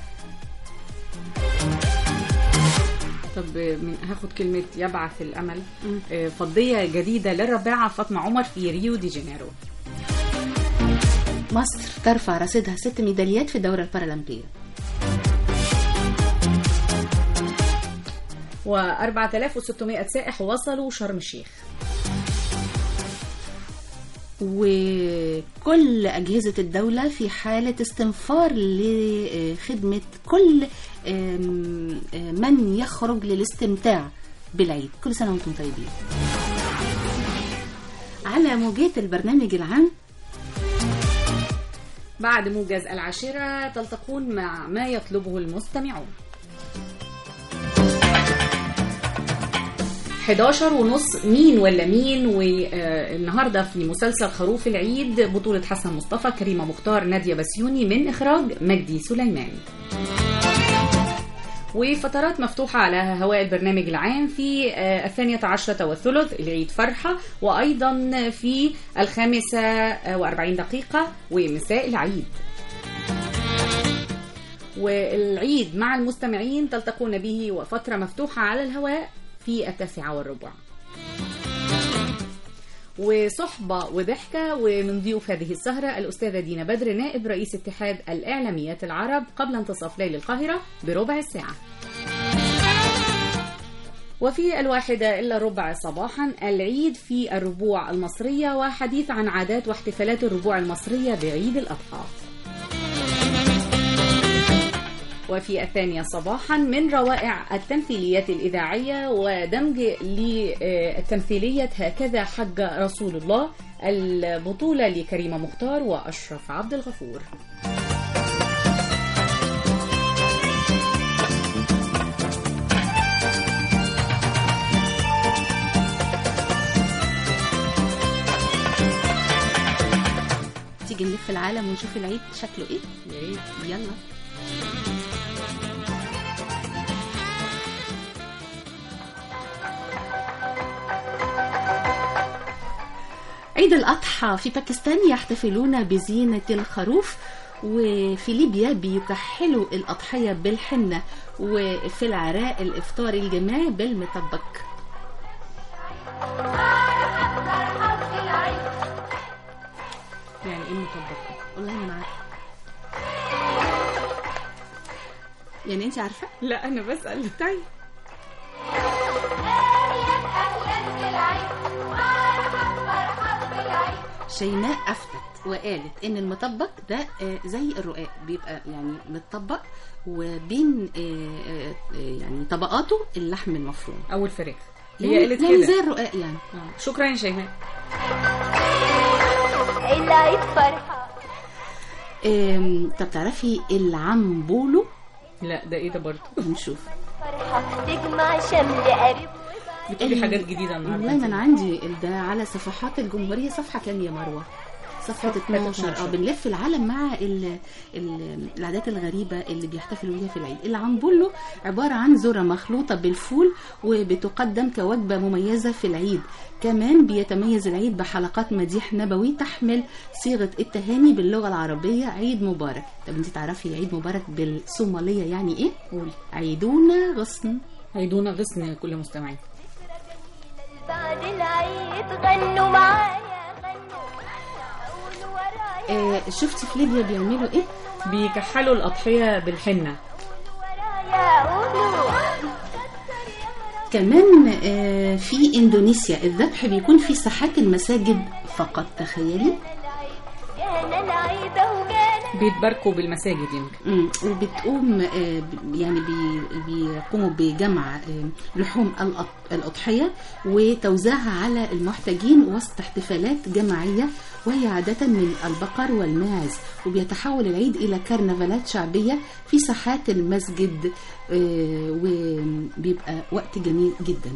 طب من هاخد كلمة يبعث الأمل آه، فضية جديدة للرابعة فاطمة عمر في ريو دي جانيرو مصر ترفع رصيدها ست ميداليات في الدورة البارالمبية و4600 سائح وصلوا شرم الشيخ وكل أجهزة الدولة في حالة استنفار لخدمة كل آم، آم، من يخرج للاستمتاع بالعيد كل سنة وانتم طيبين على موجات البرنامج العام بعد موجز العاشرة تلتقون مع ما يطلبه المستمعون 11 ونص مين ولا مين والنهارده في مسلسل خروف العيد بطولة حسن مصطفى كريمة مختار نادية بسيوني من إخراج مجدي سليمان وفترات مفتوحة على هواء البرنامج العام في آه، الثانية عشرة والثلث العيد فرحة وأيضا في الخامسة آه، وأربعين دقيقة ومساء العيد والعيد مع المستمعين تلتقون به وفترة مفتوحة على الهواء في التاسعة والربع وصحبة وضحكة ومن ضيوف هذه السهرة الأستاذة دينا بدر نائب رئيس اتحاد الإعلاميات العرب قبل انتصاف ليل القاهرة بربع ساعة وفي الواحدة إلا ربع صباحا العيد في الربوع المصرية وحديث عن عادات واحتفالات الربوع المصرية بعيد الأضحى وفي الثانية صباحا من روائع التمثيليات الإذاعية ودمج للتمثيلية هكذا حج رسول الله البطولة لكريمة مختار وأشرف عبد الغفور تيجي نلف العالم ونشوف العيد شكله ايه يا ريت يلا عيد الأضحى في باكستان يحتفلون بزينة الخروف وفي ليبيا بيكحلوا الأضحية بالحنة وفي العراق الإفطار الجماعي بالمطبق يعني إيه مطبق؟ والله ما عارفة يعني انت عارفة؟ لا أنا بسأل طيب شيماء أفتت وقالت إن المطبق ده آه، زي الرقاق بيبقى يعني متطبق وبين آه، آه، آه، يعني طبقاته اللحم المفروم أو الفراخ هي يعني, قالت يعني كده. زي الرقاق يعني شكرا يا شيماء العيد فرحة آم، طب تعرفي العنبولو لا ده ايه ده برضه هنشوف فرحة تجمع شمل قريب بتقولي حاجات جديدة النهاردة والله ما انا عندي ده على صفحات الجمهوريه صفحه كام يا مروه صفحة 12 اه بنلف العالم مع ال ال العادات الغريبة اللي بيحتفلوا بيها في العيد العنبولو عبارة عن ذرة مخلوطة بالفول وبتقدم كوجبة مميزة في العيد كمان بيتميز العيد بحلقات مديح نبوي تحمل صيغة التهاني باللغة العربية عيد مبارك طب انت تعرفي عيد مبارك بالصومالية يعني ايه؟ قولي عيدونا غصن عيدونا غصن كل مستمعين بعد العيد غنوا معايا آه شفتي في ليبيا بيعملوا ايه؟ بيكحلوا الأضحية بالحنة يا قولوا كمان آه، في اندونيسيا الذبح بيكون في ساحات المساجد فقط تخيلي جانا العيد وجانا بيتباركوا بالمساجد يمكن مم، وبتقوم آه، ب- يعني بي- بيقوموا بجمع آه، لحوم الأط- الأضحية وتوزيعها على المحتاجين وسط احتفالات جماعية وهي عادة من البقر والماعز وبيتحول العيد إلى كرنفالات شعبية في ساحات المسجد آه، وبيبقى وقت جميل جدا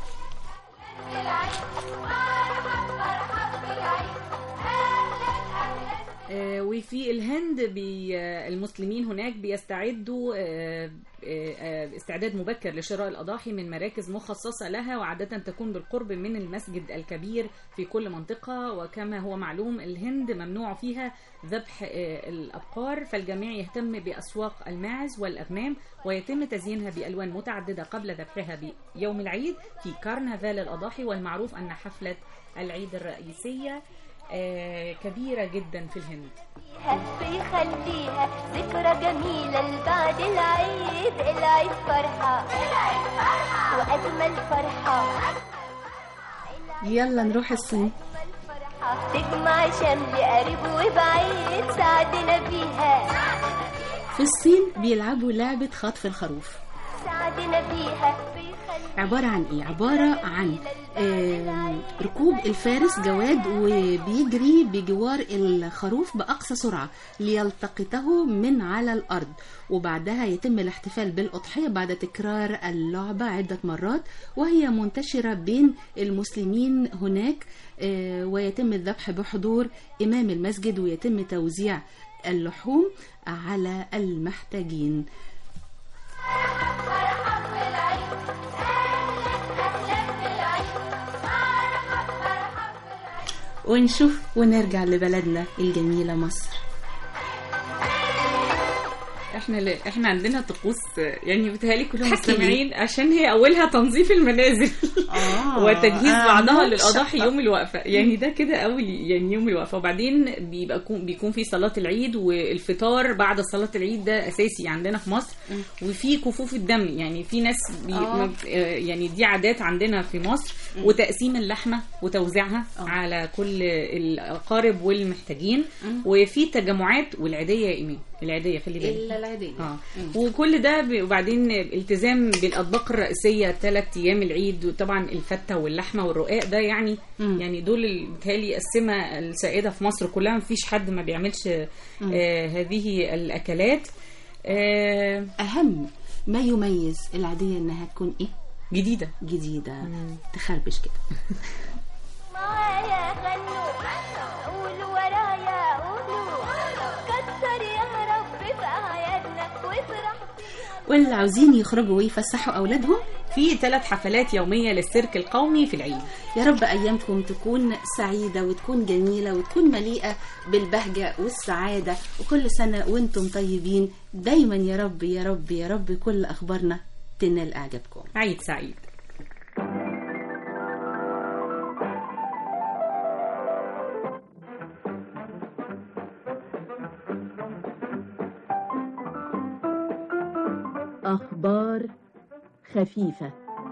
آه، وفي الهند بي آه، المسلمين هناك بيستعدوا آه، آه، آه، استعداد مبكر لشراء الأضاحي من مراكز مخصصة لها وعادة تكون بالقرب من المسجد الكبير في كل منطقة وكما هو معلوم الهند ممنوع فيها ذبح آه، الأبقار فالجميع يهتم بأسواق الماعز والأغنام ويتم تزيينها بألوان متعددة قبل ذبحها بيوم العيد في كرنفال الأضاحي والمعروف أن حفلة العيد الرئيسية آه، كبيرة جدا في الهند بيخليها ذكرى جميلة لبعد العيد العيد فرحة وأجمل فرحة يلا نروح الصين تجمع شمل قريب وبعيد سعدنا بيها في الصين بيلعبوا لعبة خطف الخروف سعدنا بيها عبارة عن ايه؟ عبارة عن آم، ركوب الفارس جواد وبيجري بجوار الخروف بأقصى سرعة ليلتقطه من على الأرض وبعدها يتم الاحتفال بالأضحية بعد تكرار اللعبة عدة مرات وهي منتشرة بين المسلمين هناك آه، ويتم الذبح بحضور إمام المسجد ويتم توزيع اللحوم على المحتاجين ونشوف ونرجع لبلدنا الجميلة مصر احنا ل... احنا عندنا طقوس يعني بتهيألي كلهم حكي لي. مستمعين عشان هي اولها تنظيف المنازل آه، وتجهيز آه، بعضها مش للاضاحي شقة. يوم الوقفه يعني ده كده اول يعني يوم الوقفه وبعدين بيبقى يكون بيكون في صلاه العيد والفطار بعد صلاه العيد ده اساسي عندنا في مصر وفي كفوف الدم يعني في ناس بي... آه. ما- آه، يعني دي عادات عندنا في مصر وتقسيم اللحمه وتوزيعها على كل الاقارب والمحتاجين وفي تجمعات والعيديه يا ايمان العيديه خلي بالك إلا العيدية اه وكل ده ب- وبعدين التزام بالاطباق الرئيسيه ثلاث ايام العيد وطبعا الفته واللحمه والرقاق ده يعني يعني دول ال- بيتهيألي السمه السائده في مصر كلها ما فيش حد ما بيعملش آه هذه الاكلات آه أهم ما يميز العادية إنها تكون إيه؟ جديدة جديدة تخربش كده معايا غنوا قولوا ورايا قولوا كتر يا رب في أعيادنا وافرح واللي عاوزين يخرجوا ويفسحوا أولادهم في ثلاث حفلات يوميه للسيرك القومي في العيد يا رب أيامكم تكون سعيدة وتكون جميلة وتكون مليئة بالبهجة والسعادة وكل سنة وانتم طيبين دايما يا رب يا رب يا رب كل أخبارنا تنال إعجابكم عيد سعيد أخبار خفيفة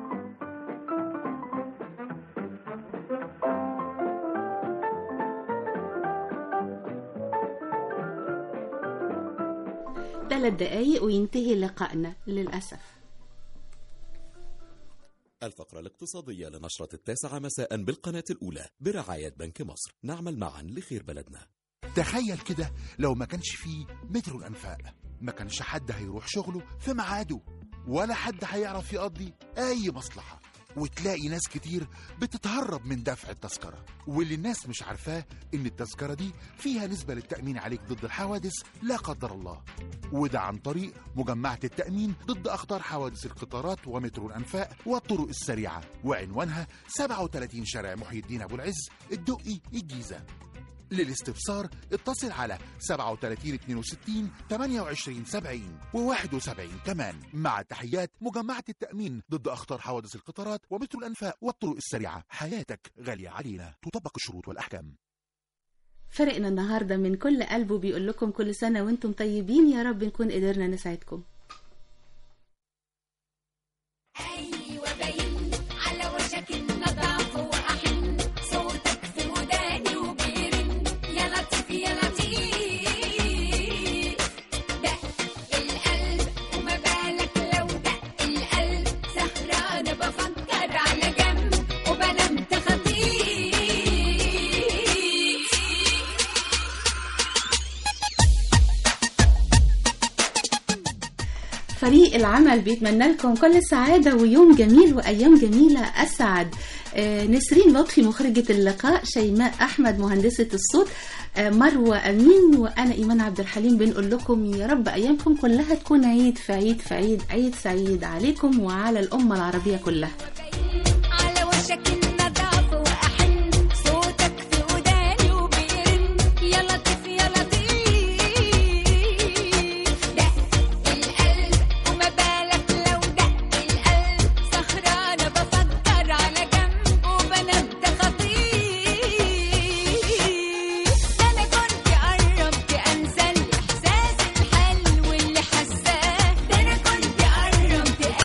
ثلاث دقايق وينتهي لقائنا للأسف الفقرة الاقتصادية لنشرة التاسعة مساء بالقناة الأولى برعاية بنك مصر نعمل معا لخير بلدنا تخيل كده لو ما كانش فيه مترو الأنفاق ما كانش حد هيروح شغله في ميعاده ولا حد هيعرف يقضي أي مصلحة وتلاقي ناس كتير بتتهرب من دفع التذكرة واللي الناس مش عارفاه إن التذكرة دي فيها نسبة للتأمين عليك ضد الحوادث لا قدر الله وده عن طريق مجمعة التأمين ضد أخطار حوادث القطارات ومترو الأنفاق والطرق السريعة وعنوانها 37 شارع محي الدين أبو العز الدقي الجيزة للاستفسار اتصل على 37 62 28 70 و71 كمان مع تحيات مجمعة التأمين ضد أخطار حوادث القطارات ومترو الأنفاق والطرق السريعة حياتك غالية علينا تطبق الشروط والأحكام فرقنا النهاردة من كل قلبه بيقول لكم كل سنة وانتم طيبين يا رب نكون قدرنا نساعدكم ايوه باين على وشك النظافه واحن صوتك في وداني وبيرن يا لطيف يا لطيف دق القلب وما بالك لو دق القلب سهرانه بفكر على جنب وبنام تخطيف فريق العمل بيتمنى لكم كل السعادة ويوم جميل وأيام جميلة أسعد آه، نسرين لطفي مخرجة اللقاء شيماء أحمد مهندسة الصوت آه، مروة أمين وأنا إيمان عبد الحليم بنقول لكم يا رب أيامكم كلها تكون عيد في عيد في عيد عيد سعيد عليكم وعلى الأمة العربية كلها على وشك